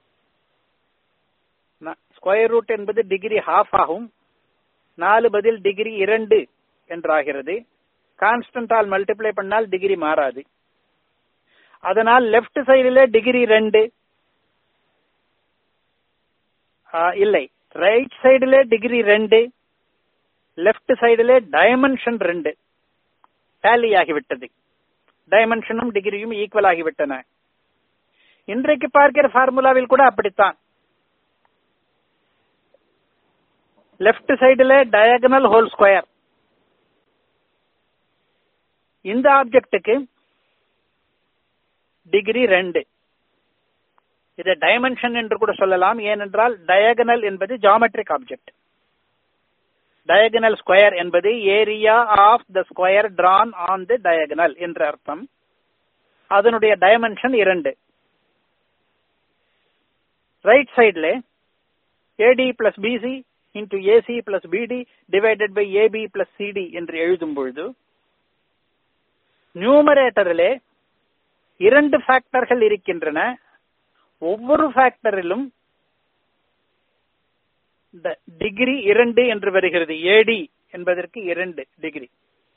ஸ்கொயர் ரூட் என்பது டிகிரி ஹாஃப் ஆகும் நாலு பதில் டிகிரி இரண்டு என்றாகிறது கான்ஸ்டன்டால் மல்டிப்ளை பண்ணால் டிகிரி மாறாது அதனால் லெப்ட் சைடிலே டிகிரி ரெண்டு இல்லை ரைட் சைடிலே டிகிரி ரெண்டு லெப்ட் சைடிலே டைமென்ஷன் ரெண்டு டேலி ஆகிவிட்டது டைமென்ஷனும் டிகிரியும் ஈக்குவல் ஆகிவிட்டன இன்றைக்கு பார்க்கிற ஃபார்முலாவில் கூட அப்படித்தான் லெப்ட் சைடில் டயகனல் ஹோல் ஸ்கொயர் இந்த ஆப்ஜெக்டுக்கு டிகிரி ரெண்டு இதை டைமென்ஷன் என்று கூட சொல்லலாம் ஏனென்றால் டயகனல் என்பது ஜாமெட்ரிக் ஆப்ஜெக்ட் டயகனல் ஸ்கொயர் என்பது area of the square drawn on the diagonal என்ற அர்த்தம் அதனுடைய டைமென்ஷன் இரண்டு ரைட் சைட்ல AD plus BC into AC plus BD divided by AB plus CD என்று எழுதும் பொழுது நியூமரேட்டரிலே இரண்டு ஃபேக்டர்கள் இருக்கின்றன ஒவ்வொரு ஃபேக்டரிலும் டிகிரி இரண்டு என்று வருகிறது ஏடி என்பதற்கு இரண்டு டிகிரி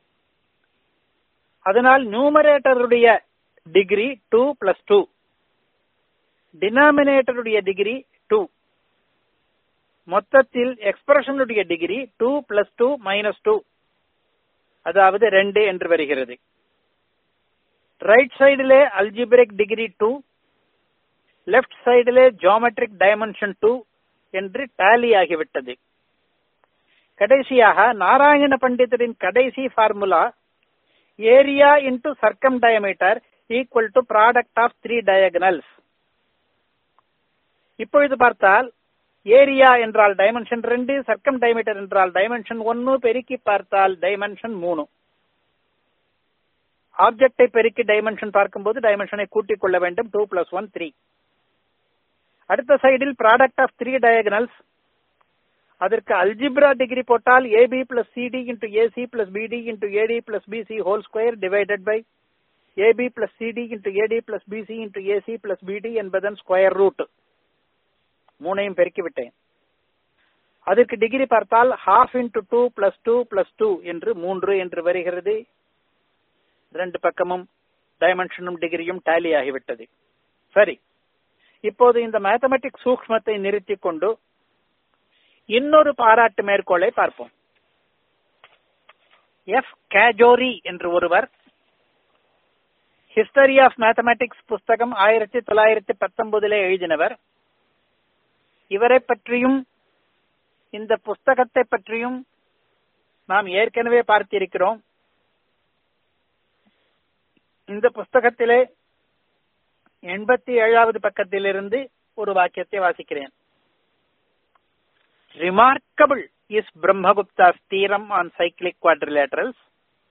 அதனால் நியூமரேட்டருடைய டிகிரி டூ பிளஸ் டூ டினாமினேட்டருடைய டிகிரி டூ மொத்தத்தில் எக்ஸ்பிரஷனுடைய degree two plus two minus two அதாவது ரெண்டு என்று வருகிறது ரைட் சைடிலே அல்ஜிபிரிக் டிகிரி டூ லெப்ட் சைடிலே ஜியோமெட்ரிக் டைமென்ஷன் டூ என்று டேலி ஆகிவிட்டது கடைசியாக நாராயண பண்டிதரின் கடைசி formula area into circum diameter equal to product of three diagonals இப்பொழுது பார்த்தால் ஏரியா என்றால் டைமென்ஷன் ரெண்டு சர்க்கம் டயமீட்டர் என்றால் டைமென்ஷன் ஒன்னு பெருக்கி பார்த்தால் டைமென்ஷன் மூணு ஆப்ஜெக்டை பெருக்கி டைமென்ஷன் பார்க்கும்போது டைமென்ஷனை கூட்டிக் கொள்ள வேண்டும் டூ பிளஸ் ஒன் த்ரீ அடுத்த சைடில் ப்ராடக்ட் ஆஃப் த்ரீ டயகனல்ஸ் அதற்கு அல்ஜிப்ரா டிகிரி போட்டால் AB plus CD into AC plus BD into AD plus BC whole square divided by AB plus CD into AD plus BC into AC plus BD என்பதன் square root மூணையும் பெருக்கிவிட்டேன் அதற்கு degree பார்த்தால் half into two plus two plus two என்று மூன்று என்று வருகிறது ரெண்டு பக்கமும் டைமென்ஷனும் டிகிரியும் டேலி ஆகிவிட்டது சரி இப்போது இந்த மேத்தமெட்டிக்ஸ் சூக்மத்தை நிறுத்திக் கொண்டு இன்னொரு பாராட்டு மேற்கோளை பார்ப்போம் எஃப் கேஜோரி என்று ஒருவர் ஹிஸ்டரி ஆஃப் மேத்தமெட்டிக்ஸ் புஸ்தகம் ஆயிரத்தி தொள்ளாயிரத்தி பத்தொன்பதுல எழுதினவர் இவரை பற்றியும் இந்த புஸ்தகத்தை பற்றியும் நாம் ஏற்கனவே பார்த்திருக்கிறோம் இந்த புஸ்தகத்திலே எண்பத்தி ஏழாவது பக்கத்திலிருந்து ஒரு வாக்கியத்தை வாசிக்கிறேன் remarkable is Brahmagupta's theorem on cyclic quadrilaterals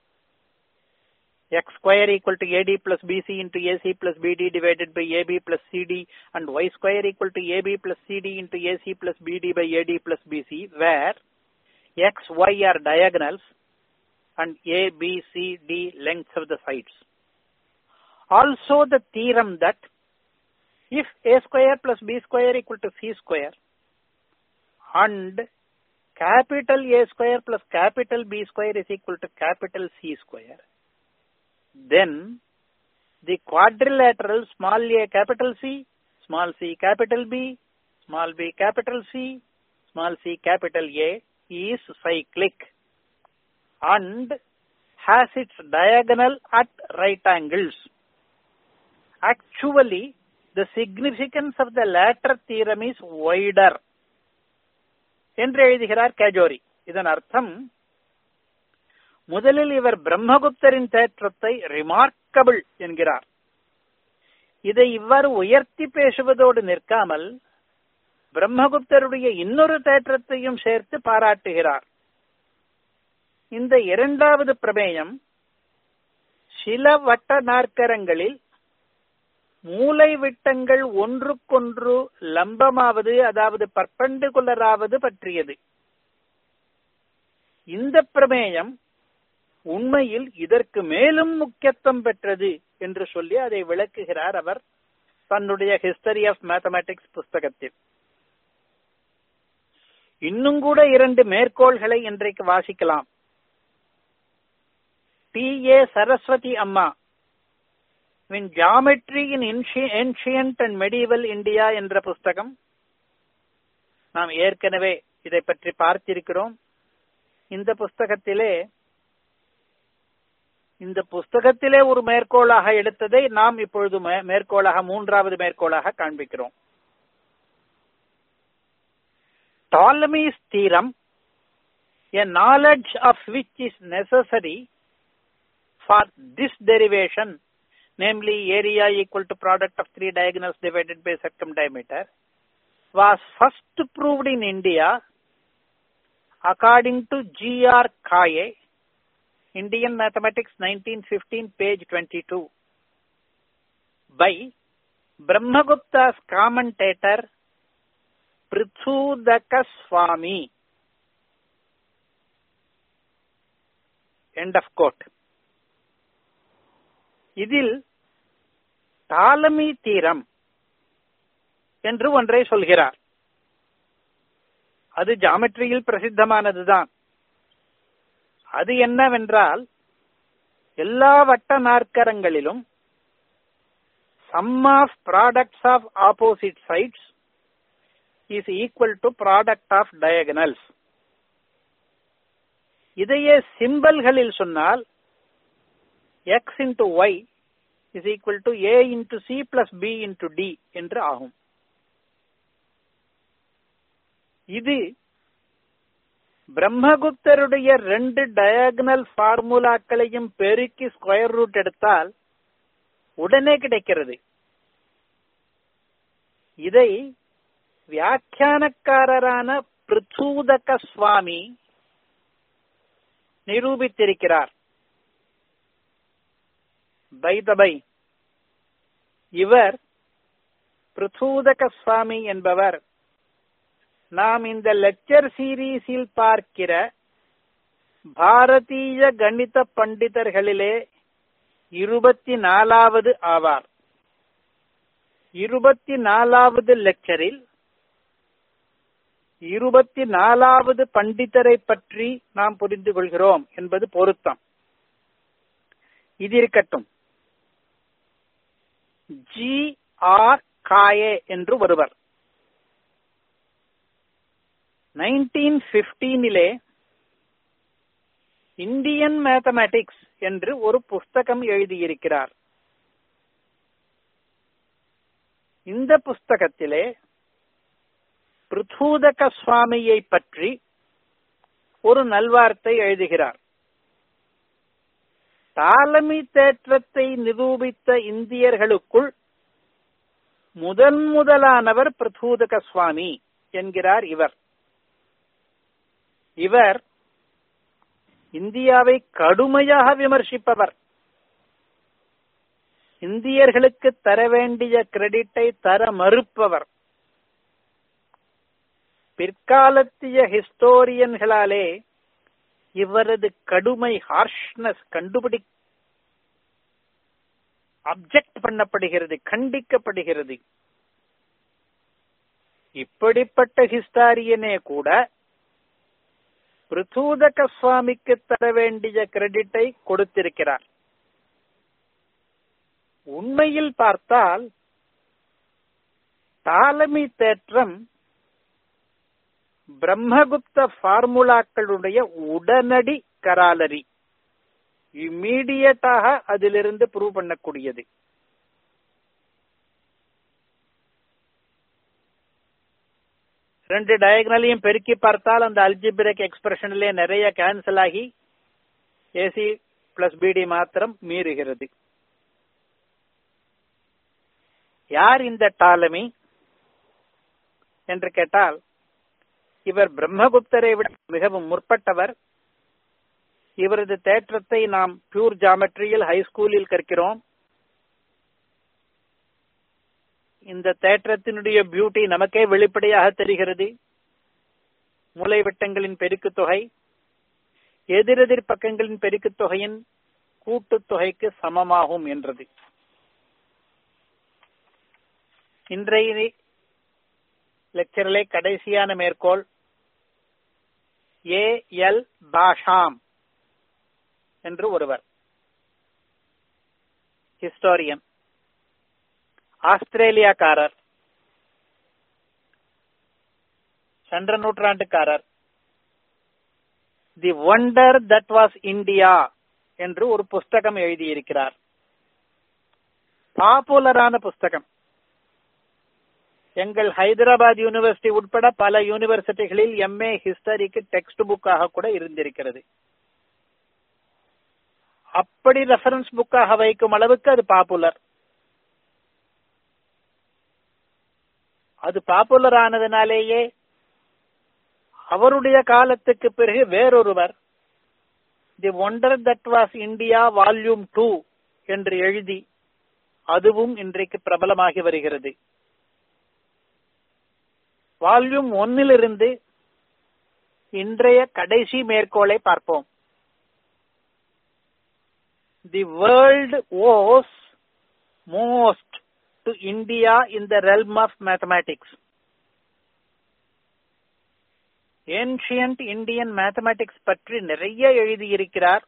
x square equal to AD plus BC into AC plus BD divided by AB plus CD and y square equal to AB plus CD into AC plus BD by AD plus BC where x, y are diagonals and A, B, C, D lengths of the sides. Also the theorem that if A square plus B square equal to C square and capital A square plus capital B square is equal to capital C square then the quadrilateral small a capital C, small c capital B, small b capital C, small c capital A is cyclic and has its diagonal at right angles. Actually, the significance of the latter theorem is wider. என்று எழுதுகிறார் கேஜோரி இதன் அர்த்தம் முதலில் இவர் பிரம்மகுப்தரின் தேற்றத்தை remarkable என்கிறார் இதை இவ்வாறு உயர்த்தி பேசுவதோடு நிற்காமல் பிரம்மகுப்தருடைய இன்னொரு தேற்றத்தையும் சேர்த்து பாராட்டுகிறார் இந்த இரண்டாவது பிரமேயம் சில வட்ட நாற்கரங்களில் மூளை விட்டங்கள் ஒன்றுக்கொன்று லம்பமாவது அதாவது பர்பண்டிகுலராவது பற்றியது இந்த பிரமேயம் உண்மையில் இதற்கு மேலும் முக்கியத்துவம் பெற்றது என்று சொல்லி அதை விளக்குகிறார் அவர் தன்னுடைய ஹிஸ்டரி ஆஃப் மேத்தமேட்டிக்ஸ் புஸ்தகத்தில் இன்னும் கூட இரண்டு மேற்கோள்களை இன்றைக்கு வாசிக்கலாம் D A Saraswathi Amma in geometry in ancient and medieval India என்ற புஸ்தகம் நாம் ஏற்கனவே இதை பற்றி பார்த்திருக்கிறோம் இந்த புஸ்தகத்திலே இந்த புஸ்தகத்திலே ஒரு மேற்கோளாக எடுத்ததை நாம் இப்பொழுது மேற்கோளாக மூன்றாவது மேற்கோளாக காண்பிக்கிறோம் Ptolemy's theorem, a knowledge of which is necessary for this derivation, namely area equal to product of three diagonals divided by circumdiameter, was first proved in India according to G.R. Kaye, Indian Mathematics 1915, page 22, by Brahmagupta's commentator Prithudaka Swami. End of quote. இதில் டாலமி தீரம் என்று ஒன்றை சொல்கிறார் அது ஜாமெட்ரியில் பிரசித்தமானதுதான் அது என்னவென்றால் எல்லா வட்ட நாற்கரங்களிலும் sum of products of opposite sides is equal to product of diagonals இதையே சிம்பல்களில் சொன்னால் x into y is equal to a into c plus b into d என்று ஆகும் இது பிரம்மகுப்தருடைய ரெண்டு டயகனல் ஃபார்முலாக்களையும் பெருக்கி ஸ்கொயர் ரூட் எடுத்தால் உடனே கிடைக்கிறது இதை வியாக்கியானக்காரரான பிருத்தூதக சுவாமி நிரூபித்திருக்கிறார் பைதபை இவர் பிருத்தூதக சுவாமி என்பவர் நாம் இந்த லெக்சர் சீரீஸில் பார்க்கிற பாரதீய கணித பண்டிதர்களிலே இருபத்தி நாலாவது ஆவார் இருபத்தி நாலாவது லெக்சரில் இருபத்தி நாலாவது பண்டிதரை பற்றி நாம் புரிந்து கொள்கிறோம் என்பது பொருத்தம் இது இருக்கட்டும் ஜி ஆர் காயே என்று ஒருவர் நைன்டீன் பிப்டீனிலே இந்தியன் மேத்தமேட்டிக்ஸ் என்று ஒரு புஸ்தகம் எழுதியிருக்கிறார் இந்த புஸ்தகத்திலே பிருத்தூதக சுவாமியை பற்றி ஒரு நல்வார்த்தை எழுதுகிறார் தாலமி தேற்றத்தை நிரூபித்த இந்தியர்களுக்குள் முதன் முதலானவர் பிரதூதக சுவாமி என்கிறார் இவர் இவர் இந்தியாவை கடுமையாக விமர்சிப்பவர் இந்தியர்களுக்கு தர வேண்டிய கிரெடிட்டை தர மறுப்பவர் பிற்காலத்திய ஹிஸ்டோரியன்களாலே இவரது கடுமை ஹார்ஷ்னஸ் கண்டுபிடி அப்செக்ட் பண்ணப்படுகிறது கண்டிக்கப்படுகிறது இப்படிப்பட்ட ஹிஸ்டாரியனே கூட பிருத்தூதக சுவாமிக்கு தர வேண்டிய கிரெடிட்டை கொடுத்திருக்கிறார் உண்மையில் பார்த்தால் தாலமி தேற்றம் பிரம்மகுப்த ஃபார்முலாக்களுடைய உடனடி கராலரி இம்மீடியட்டாக அதிலிருந்து ப்ரூவ் பண்ணக்கூடியது ரெண்டு டயக்னலையும் பெருக்கி பார்த்தால் அந்த அல்ஜிபிரிக் எக்ஸ்பிரஷனிலே நிறைய கேன்சல் ஆகி ஏசி பிளஸ் பிடி மாத்திரம் மீறுகிறது யார் இந்த டாலமி என்று கேட்டால் இவர் பிரம்மகுப்தரை விட மிகவும் முற்பட்டவர் இவரது தேற்றத்தை நாம் பியூர் ஜாமெட்ரியில் ஹைஸ்கூலில் கற்கிறோம் இந்த தேற்றத்தினுடைய பியூட்டி நமக்கே வெளிப்படையாக தெரிகிறது மூலைவட்டங்களின் பெருக்குத் தொகை எதிரெதிர் பக்கங்களின் பெருக்குத் தொகையின் கூட்டுத் தொகைக்கு சமமாகும் என்றது இன்றைய லெக்சரிலே கடைசியான மேற்கோள் ஏ எல் பாஷாம் என்று ஒருவர் ஹிஸ்டோரியன் ஆஸ்திரேலியாக்காரர் சென்ற நூற்றாண்டுக்காரர் the wonder that was India என்று ஒரு புஸ்தகம் எழுதியிருக்கிறார் பாப்புலரான புஸ்தகம் எங்கள் ஹைதராபாத் யூனிவர்சிட்டி உட்பட பல யூனிவர்சிட்டிகளில் எம்ஏ ஹிஸ்டரிக்கு டெக்ஸ்ட் புக்காக கூட இருந்திருக்கிறது அப்படி ரெஃபரன்ஸ் புக்காக வைக்கும் அளவுக்கு அது பாப்புலர் அது பாப்புலர் ஆனதுனாலேயே அவருடைய காலத்துக்கு பிறகு வேறொருவர் the wonder that was India volume two என்று எழுதி அதுவும் இன்றைக்கு பிரபலமாகி வருகிறது வால்யூம் ஒன்னிலிருந்து இன்றைய கடைசி மேற்கோளை பார்ப்போம் the world owes most to India in the realm of mathematics ancient Indian mathematics பற்றி நிறைய எழுதியிருக்கிறார்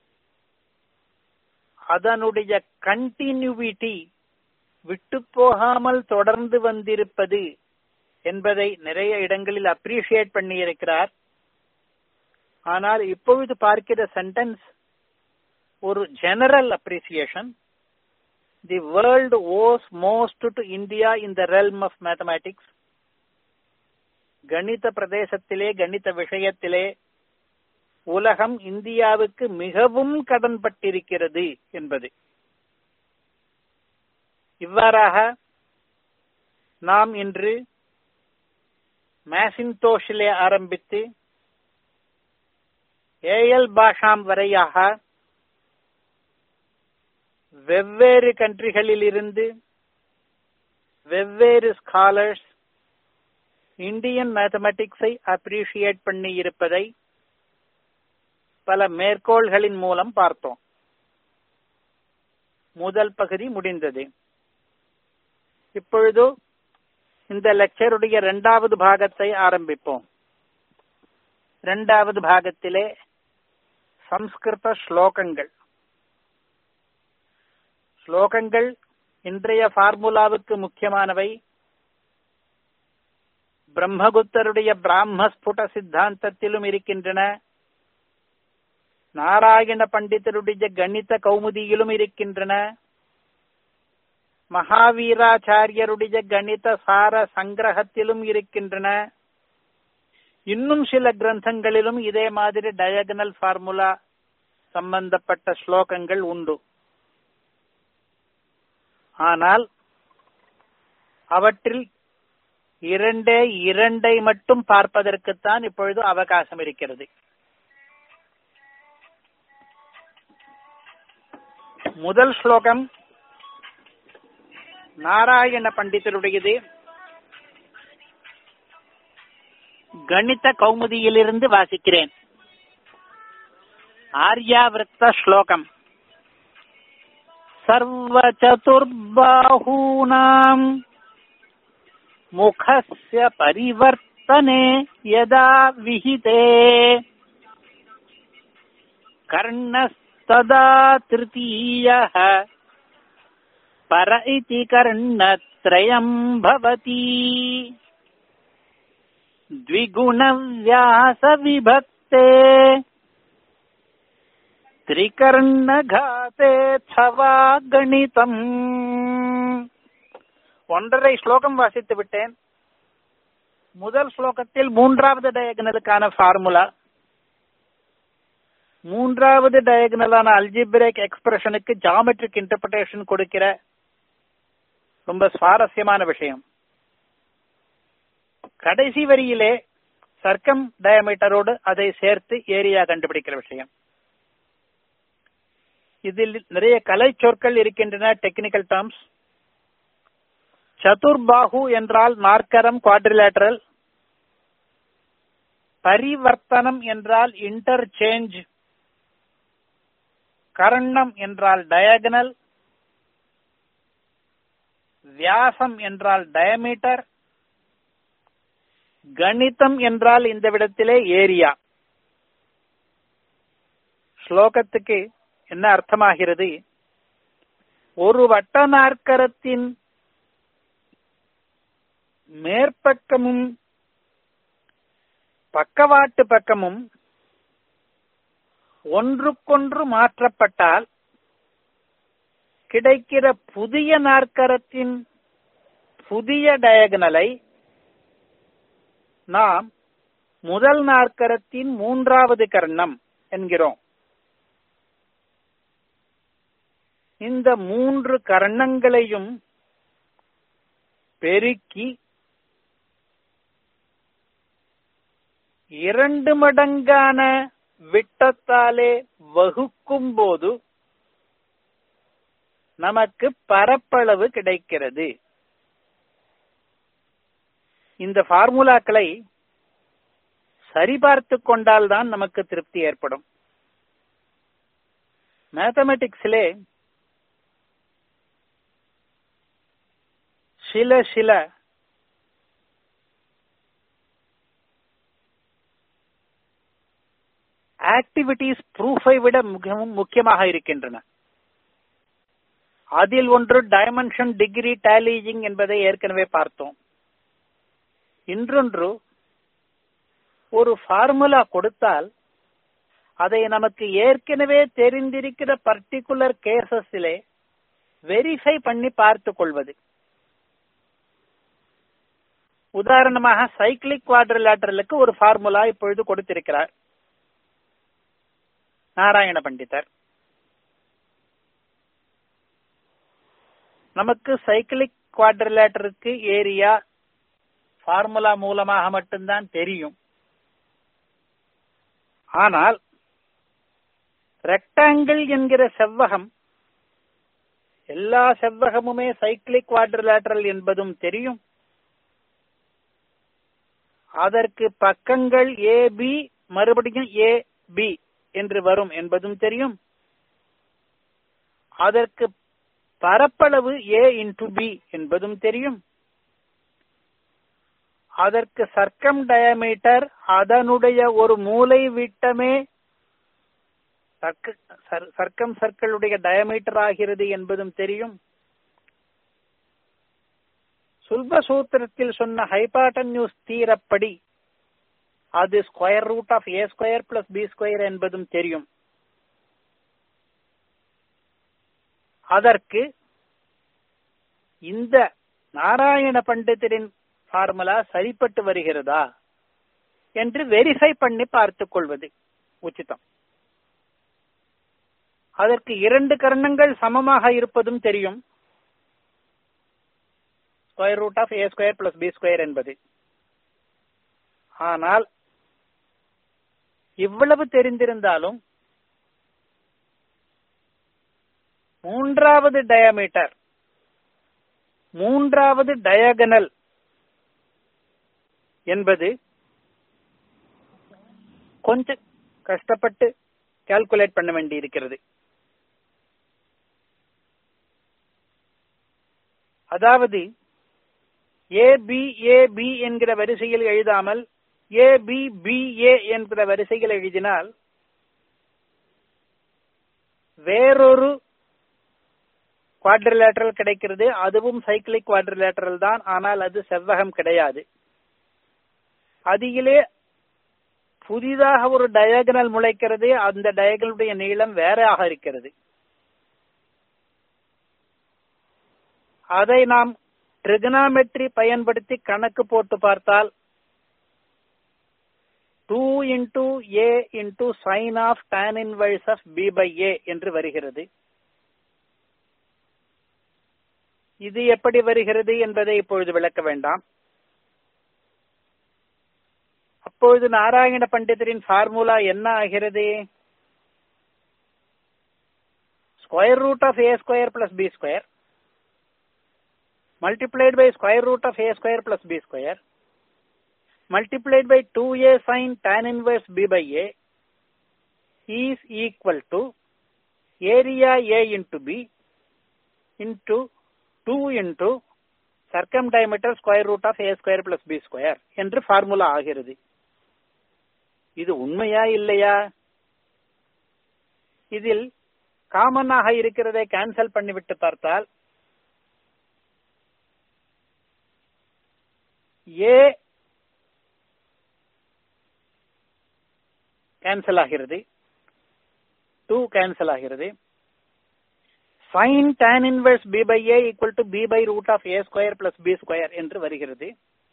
அதனுடைய கண்டினியூவிட்டி விட்டு போகாமல் தொடர்ந்து வந்திருப்பது என்பதை நிறைய இடங்களில் அப்ரிஷியேட் பண்ணியிருக்கிறார் ஆனால் இப்பொழுது பார்க்கிற சென்டென்ஸ் ஒரு general appreciation the world owes most to India in the realm of mathematics கணித பிரதேசத்திலே கணித விஷயத்திலே உலகம் இந்தியாவுக்கு மிகவும் கடன்பட்டிருக்கிறது என்பது இவ்வாறாக நாம் இன்று மேசின்தோஷிலே ஆரம்பித்து ஏஎல் பாஷாம் வரையாக வெவ்வேறு கண்ட்ரிகளில் இருந்து வெவ்வேறு ஸ்காலர்ஸ் இந்தியன் மேத்தமெட்டிக்ஸை அப்ரிஷியேட் பண்ணி இருப்பதை பல மேற்கோள்களின் மூலம் பார்த்தோம் முதல் பகுதி முடிந்தது இப்பொழுது இந்த லெக்சருடைய இரண்டாவது பாகத்தை ஆரம்பிப்போம் இரண்டாவது பாகத்திலே சம்ஸ்கிருத ஸ்லோகங்கள் ஸ்லோகங்கள் இன்றைய ஃபார்முலாவுக்கு முக்கியமானவை பிரம்மகுப்தருடைய பிராம ஸ்புட சித்தாந்தத்திலும் இருக்கின்றன நாராயண பண்டிதருடைய கணித கௌமுதியிலும் இருக்கின்றன மகாவீராச்சாரியருடைய கணித சார சங்கிரகத்திலும் இருக்கின்றன இன்னும் சில கிரந்தங்களிலும் இதே மாதிரி டயகனல் ஃபார்முலா சம்பந்தப்பட்ட ஸ்லோகங்கள் உண்டு ஆனால் அவற்றில் இரண்டே இரண்டை மட்டும் பார்ப்பதற்குத்தான் இப்பொழுது அவகாசம் இருக்கிறது முதல் ஸ்லோகம் நாராயண பண்டிதருடையது கணித கௌமுதியிலிருந்து வாசிக்கிறேன் ஆர்யாவிரத்த ஸ்லோகம் सर्वचतुर्बाहूनाम् मुखस्य परिवर्तने यदा विहिते कर्णस्तदा तृतीयः पर इति कर्णत्रयम् भवति द्विगुणव्यासविभक्ते திரிகர்ணகாதே சவா கணிதம் ஒன்றரை ஸ்லோகம் வாசித்து விட்டேன் முதல் ஸ்லோகத்தில் மூன்றாவது டயகனலுக்கான ஃபார்முலா மூன்றாவது டயகனலான அல்ஜிபிரேக் எக்ஸ்பிரஷனுக்கு ஜாமெட்ரிக் இன்டர்பிரேஷன் கொடுக்கிற ரொம்ப சுவாரஸ்யமான விஷயம் கடைசி வரியிலே சர்க்கம் டயமீட்டரோடு அதை சேர்த்து ஏரியா கண்டுபிடிக்கிற விஷயம் இதில் நிறைய கலை சொற்கள் இருக்கின்றன டெக்னிக்கல் டேர்ம்ஸ் சதுர்பாகு என்றால் நாற்கரம் குவாட்ரிலேட்டரல் பரிவர்த்தனம் என்றால் இன்டர்சேஞ்ச் கர்ணம் என்றால் டயகனல் வியாசம் என்றால் டயமீட்டர் கணிதம் என்றால் இந்த விடத்திலே ஏரியா ஸ்லோகத்துக்கு என்ன அர்த்தமாகிறது ஒரு வட்ட நாற்கரத்தின் மேற்பக்கமும் பக்கவாட்டு பக்கமும் ஒன்றுக்கொன்று மாற்றப்பட்டால் கிடைக்கிற புதிய நாற்கரத்தின் புதிய டயகனலை நாம் முதல் நாற்கரத்தின் மூன்றாவது கர்ணம் என்கிறோம் இந்த மூன்று கர்ணங்களையும் பெருக்கி இரண்டு மடங்கான விட்டத்தாலே வகுக்கும் போது நமக்கு பரப்பளவு கிடைக்கிறது இந்த ஃபார்முலாக்களை சரிபார்த்து கொண்டால்தான் நமக்கு திருப்தி ஏற்படும் மேத்தமெட்டிக்ஸிலே சில சில ஆக்டிவிட்டிஸ் ப்ரூஃபை விட மிகவும் முக்கியமாக இருக்கின்றன அதில் ஒன்று டைமென்ஷன் டிகிரி டேலியிங் என்பதை ஏற்கனவே பார்த்தோம் இன்றொன்று ஒரு ஃபார்முலா கொடுத்தால் அதை நமக்கு ஏற்கனவே தெரிந்திருக்கிற பர்டிகுலர் கேசஸிலே வெரிஃபை பண்ணி பார்த்து கொள்வது உதாரணமாக சைக்கிளிக் குவாட்ரிலேட்டரலுக்கு ஒரு ஃபார்முலா இப்பொழுது கொடுத்திருக்கிறார் நாராயண பண்டிதர் நமக்கு சைக்கிளிக் குவாட்ரிலேட்டருக்கு ஏரியா ஃபார்முலா மூலமாக மட்டும்தான் தெரியும் ஆனால் ரெக்டாங்கிள் என்கிற செவ்வகம் எல்லா செவ்வகமுமே சைக்கிளிக் குவாட்ரிலேட்டரல் என்பதும் தெரியும் அதற்கு பக்கங்கள் ஏ பி மறுபடியும் ஏ பி என்று வரும் என்பதும் தெரியும் அதற்கு பரப்பளவு ஏ இன்டு பி என்பதும் தெரியும் அதற்கு சர்க்கம் டயமீட்டர் அதனுடைய ஒரு மூலை விட்டமே சர்க்கம் சர்க்கிளுடைய டயமீட்டர் ஆகிறது என்பதும் தெரியும் சுல்ப சூத்திரத்தில் சொன்ன ஹைபாட்டன் நியூஸ் தீரப்படி அது square root of A square plus B square என்பதும் தெரியும் அதற்கு இந்த நாராயண பண்டிதரின் ஃபார்முலா சரிப்பட்டு வருகிறதா என்று வெரிஃபை பண்ணி பார்த்துக் கொள்வது உச்சிதம் அதற்கு இரண்டு கர்ணங்கள் சமமாக இருப்பதும் தெரியும் square root of A square plus B square என்பது ஆனால் இவ்வளவு தெரிந்திருந்தாலும் மூன்றாவது டயாமீட்டர் மூன்றாவது டயகனல் என்பது கொஞ்சம் கஷ்டப்பட்டு கால்குலேட் பண்ண வேண்டி இருக்கிறது அதாவது ஏ பி ஏ பி என்கிற வரிசையில் எழுதாமல் ஏ பி பி ஏ என்கிற வரிசையில் எழுதினால் வேறொரு குவாட்ரிலேட்டரல் கிடைக்கிறது அதுவும் சைக்கிளிக் குவாட்ரிலேட்டரல் தான் ஆனால் அது செவ்வகம் கிடையாது அதிலே புதிதாக ஒரு டயகனல் முளைக்கிறது அந்த டயகனுடைய நீளம் வேறையாக இருக்கிறது அதை நாம் ட்ரிகனாமெட்ரி பயன்படுத்தி கணக்கு போட்டு பார்த்தால் two into A into sine of tan inverse of B by A என்று வருகிறது இது எப்படி வருகிறது என்பதை இப்பொழுது விளக்க வேண்டாம் அப்பொழுது நாராயண பண்டிதரின் ஃபார்முலா என்ன ஆகிறது square root of A square plus B square multiplied by square root of a square plus b square multiplied by 2a sin tan inverse b by a is equal to area a into b into 2 into circumdiameter square root of a square plus b square என்று formula ஆகிறது இது உண்மையா இல்லையா இதில் காமனாக இருக்கிறதை cancel பண்ணிவிட்டு பார்த்தால் ஏ கேன்சல் ஆகிறது டூ கேன்சல் ஆகிறது sine tan inverse B by A equal to B by root of A square plus B square என்று வருகிறது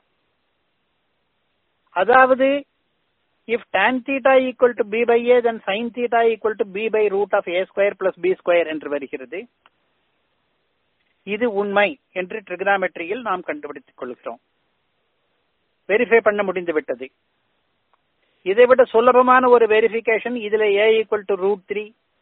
அதாவது if tan theta equal to b by a then sin theta equal to b by root of a square plus b square என்று வருகிறது இது உண்மை என்று ட்ரிகனாமெட்ரியில் நாம் கண்டுபிடித்துக் கொள்கிறோம் வெரிஃபை பண்ண முடிந்து விட்டது இதை விட சுலபமான ஒரு வெரிஃபிகேஷன் இதுல A equal to root three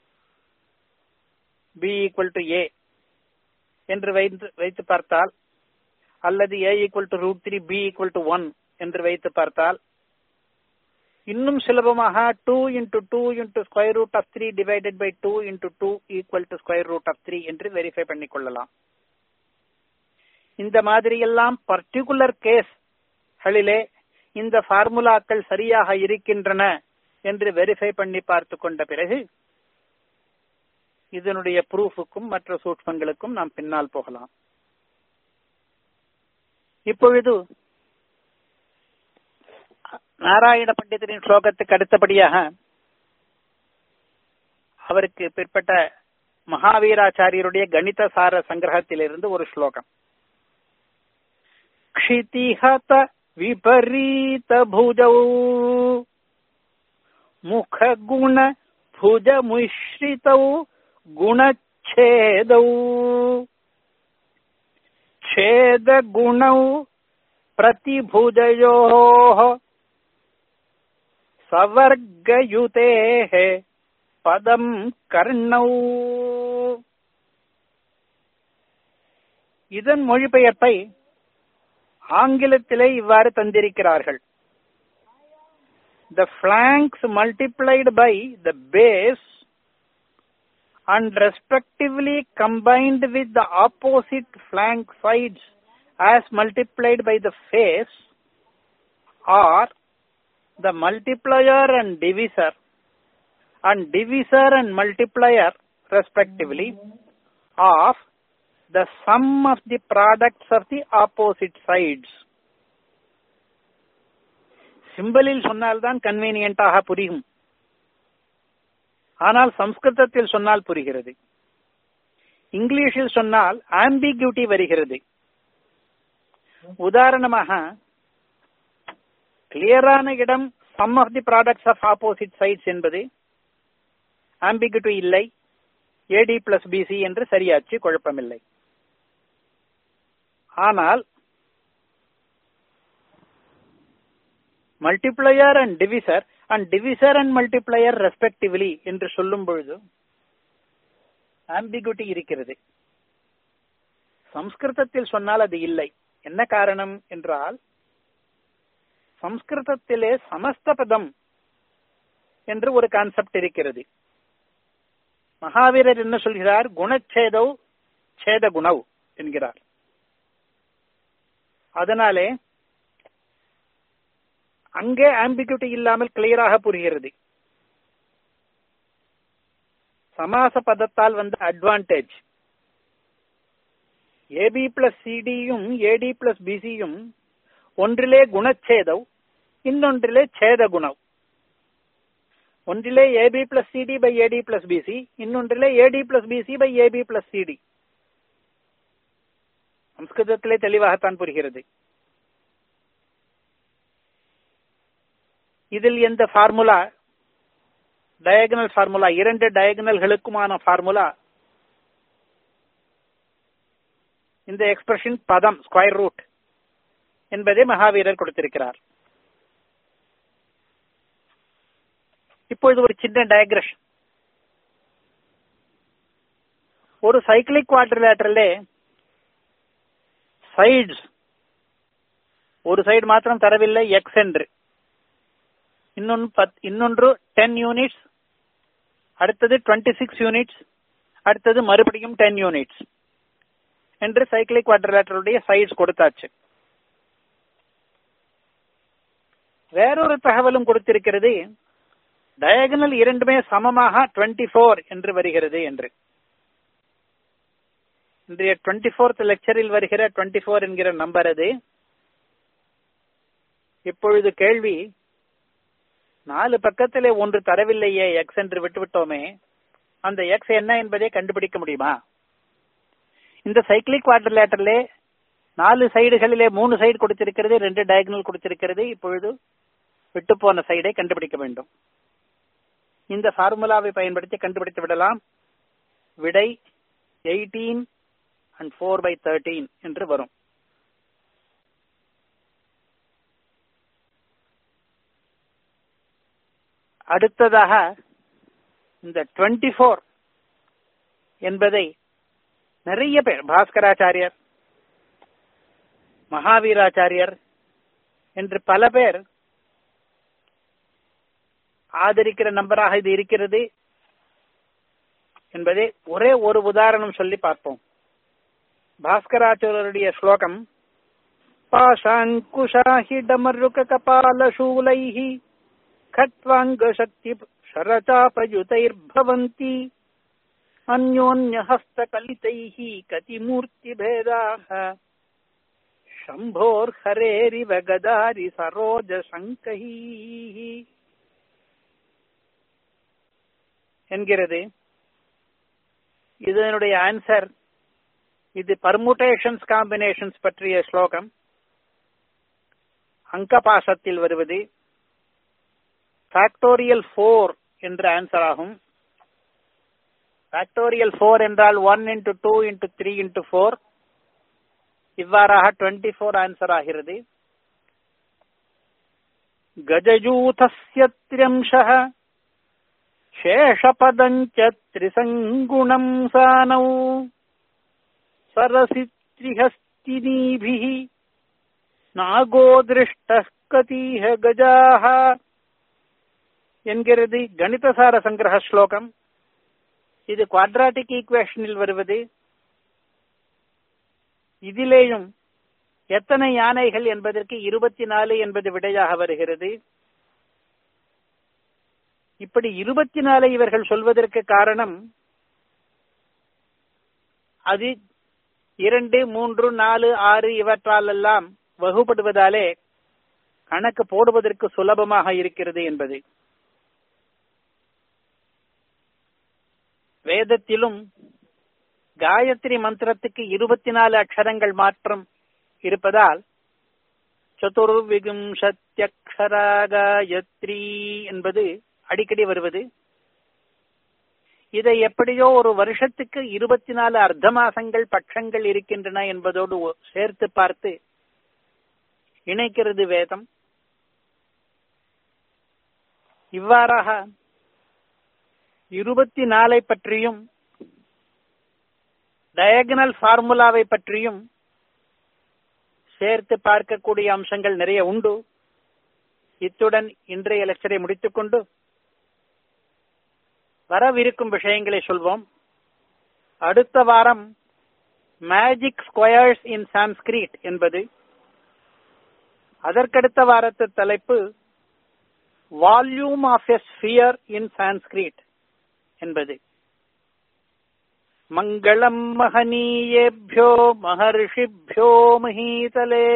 B equal to A என்று வைத்து வைத்து பார்த்தால் அல்லது A equal to root three B equal to one என்று வைத்து பார்த்தால் இன்னும் சுலபமாக two into two into square root of three divided by two into two equal to square root of three என்று வெரிஃபை பண்ணிக் கொள்ளலாம் இந்த மாதிரியெல்லாம் பர்டிகுலர் கேஸ் களிலே இந்த ஃபார்முலாக்கள் சரியாக இருக்கின்றன என்று வெரிஃபை பண்ணி பார்த்து கொண்ட பிறகு இதனுடைய ப்ரூஃபுக்கும் மற்ற சூட்சங்களுக்கும் நாம் பின்னால் போகலாம் இப்பொழுது நாராயண பண்டிதரின் ஸ்லோகத்துக்கு அடுத்தபடியாக அவருக்கு பிற்பட்ட மகாவீராச்சாரியருடைய கணித சார சங்கிரகத்திலிருந்து ஒரு ஸ்லோகம் क्षितिहत विपरीत भुजौ मुखगुण भुजमुश्रितौ गुणच्छेदौ छेदगुणौ प्रतिभुजयोः सवर्गयुतेः பதம் கர்ணௌ இதன் மொழிபெயர்ப்பை ஆங்கிலத்திலே இவ்வாறு தந்திருக்கிறார்கள் the flanks multiplied by the base and respectively combined with the opposite flank sides as multiplied by the face are the multiplier and divisor and divisor and multiplier respectively of the sum of the products of the opposite sides சிம்பலில் சொன்னால்தான் கன்வீனியன்டாக புரியும் ஆனால் சம்ஸ்கிருதத்தில் சொன்னால் புரிகிறது இங்கிலீஷில் சொன்னால் ambiguity வருகிறது உதாரணமாக கிளியரான இடம் sum of the products of opposite sides என்பது ஆம்பிகியூட்டி இல்லை ஏடி பிளஸ் பிசி என்று சரியாச்சு குழப்பமில்லை ஆனால் multiplier and divisor and divisor and multiplier respectively என்று சொல்லும் பொழுது ஆம்பிகுட்டி இருக்கிறது சம்ஸ்கிருதத்தில் சொன்னால் அது இல்லை என்ன காரணம் என்றால் சம்ஸ்கிருதத்திலே சமஸ்த பதம் என்று ஒரு கான்செப்ட் இருக்கிறது மகாவீரர் என்ன சொல்கிறார் குணச்சேதவ் சேத குணவ் என்கிறார் அதனாலே அங்கே ஆம்பிகுட்டி இல்லாமல் கிளியராக புரிகிறது சமாச பதத்தால் வந்த அட்வான்டேஜ் ஏபி பிளஸ் சிடியும் ஏடி பிளஸ் பிசியும் ஒன்றிலே குணச்சேதவ் இன்னொன்றிலே சேத குணவ் ஒன்றிலே AB plus CD by AD plus BC இன்னொன்றிலே AD plus BC by AB plus CD சம்ஸ்கிருதத்திலே தெளிவாகத்தான் புரிகிறது இதில் எந்த ஃபார்முலா டயகனல் ஃபார்முலா இரண்டு டயகனல்களுக்குமான ஃபார்முலா இந்த எக்ஸ்பிரஷன் பதம் ஸ்கொயர் ரூட் என்பதை மகாவீரர் கொடுத்திருக்கிறார் இப்பொழுது ஒரு சின்ன டயக்ரஷன் ஒரு சைக்கிளிக் குவாட்ரிலேட்டரிலே சைட்ஸ் ஒரு சைடு மாத்திரம் தரவில்லை எக்ஸ் என்று இன்னொன்று பத் இன்னொன்று டென் யூனிட்ஸ் அடுத்தது டுவெண்ட்டி சிக்ஸ் யூனிட்ஸ் அடுத்தது மறுபடியும் டென் யூனிட்ஸ் என்று சைக்கிளிக் குவாட்ரிலேட்டருடைய சைட்ஸ் கொடுத்தாச்சு வேறொரு தகவலும் கொடுத்திருக்கிறது டயகனல் இரண்டுமே சமமாக டுவெண்ட்டி ஃபோர் என்று வருகிறது என்று இன்றைய டுவெண்ட்டி ஃபோர்த் லெக்சரில் வருகிற டுவெண்ட்டி ஃபோர் என்கிற நம்பர் அது இப்பொழுது கேள்வி நாலு பக்கத்திலே ஒன்று தரவில்லையே எக்ஸ் என்று விட்டுவிட்டோமே அந்த எக்ஸ் என்ன என்பதை கண்டுபிடிக்க முடியுமா இந்த சைக்கிளிக் குவாட்ரிலேட்டர்லே நாலு சைடுகளிலே மூணு சைடு கொடுத்திருக்கிறது ரெண்டு டயகனல் கொடுத்திருக்கிறது இப்பொழுது விட்டு போன சைடை கண்டுபிடிக்க வேண்டும் இந்த ஃபார்முலாவை பயன்படுத்தி கண்டுபிடித்து விடலாம் விடை eighteen and four by thirteen என்று வரும் அடுத்ததாக இந்த டுவெண்ட்டி ஃபோர் என்பதை நிறைய பேர் பாஸ்கராச்சாரியர் மகாவீராச்சாரியர் என்று பல பேர் ஆதரிக்கிற நம்பராக இது இருக்கிறது என்பதை ஒரே ஒரு உதாரணம் சொல்லி பார்ப்போம் பாஸ்கராச்சாரியருடைய ஸ்லோகம் பாஷாங்குஷாஹி டமருக கபால சூலைஹி खट्वाङ्गशक्ति शरचापयुतैर्भवन्ति अन्योन्यहस्तकलितैः कतिमूर्तिभेदाः शम्भोर्हरेरिव गदारि सरोजशङ्कैः என்கிறது இதனுடைய ஆன்சர் இது பர்முடேஷன்ஸ் காம்பினேஷன்ஸ் பற்றிய ஸ்லோகம் அங்கபாசத்தில் வருவது ஃபேக்டோரியல் ஃபோர் என்ற ஆன்சர் ஆகும் ஃபேக்டோரியல் ஃபோர் என்றால் one into two into three into four இவ்வாறாக டுவெண்ட்டி ஃபோர் ஆன்சர் ஆகிறது கஜயூதஸ்ய திரியம்சः शेषपदञ्च त्रिसङ्गुणम् सानौ सरसि त्रिहस्तिनीभिः நாகோ திருஷ்டः கதீஹ கஜாக என்கிறது கணிதசார சங்கிரக ஸ்லோகம் இது குவாட்ராட்டிக் ஈக்குவேஷனில் வருவது இதிலேயும் எத்தனை யானைகள் என்பதற்கு இருபத்தி நாலு என்பது விடையாக வருகிறது இப்படி இருபத்தி நாலு இவர்கள் சொல்வதற்கு காரணம் அது இரண்டு மூன்று நாலு ஆறு இவற்றால் எல்லாம் வகுப்படுவதாலே கணக்கு போடுவதற்கு சுலபமாக இருக்கிறது என்பது வேதத்திலும் காயத்ரி மந்திரத்துக்கு இருபத்தி நாலு அக்ஷரங்கள் மாற்றம் இருப்பதால் சதுர்விகும்சத்யக்ஷரா காயத்ரி என்பது அடிக்கடி வருவது இதை எப்படியோ ஒரு வருஷத்துக்கு இருபத்தி நாலு அர்த்த மாசங்கள் பட்சங்கள் இருக்கின்றன என்பதோடு சேர்த்து பார்த்து இணைக்கிறது வேதம் இவ்வாறாக இருபத்தி நாலை பற்றியும் டயகனல் ஃபார்முலாவை பற்றியும் சேர்த்து பார்க்கக்கூடிய அம்சங்கள் நிறைய உண்டு இத்துடன் இன்றைய லெக்சரை முடித்துக்கொண்டு வரவிருக்கும் விஷயங்களை சொல்வோம் அடுத்த வாரம் மேஜிக் ஸ்கொயர்ஸ் இன் சான்ஸ்கிரிட் என்பது அதற்கடுத்த வாரத்து தலைப்பு volume of a sphere in Sanskrit என்பது மங்களம் மகனீயேபியோ மகர்ஷிபியோ மகீதலே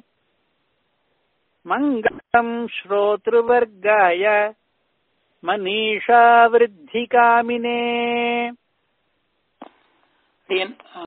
மங்களம் ஸ்ரோத்ருவர்காய மனிஷா விருத்திகாமினே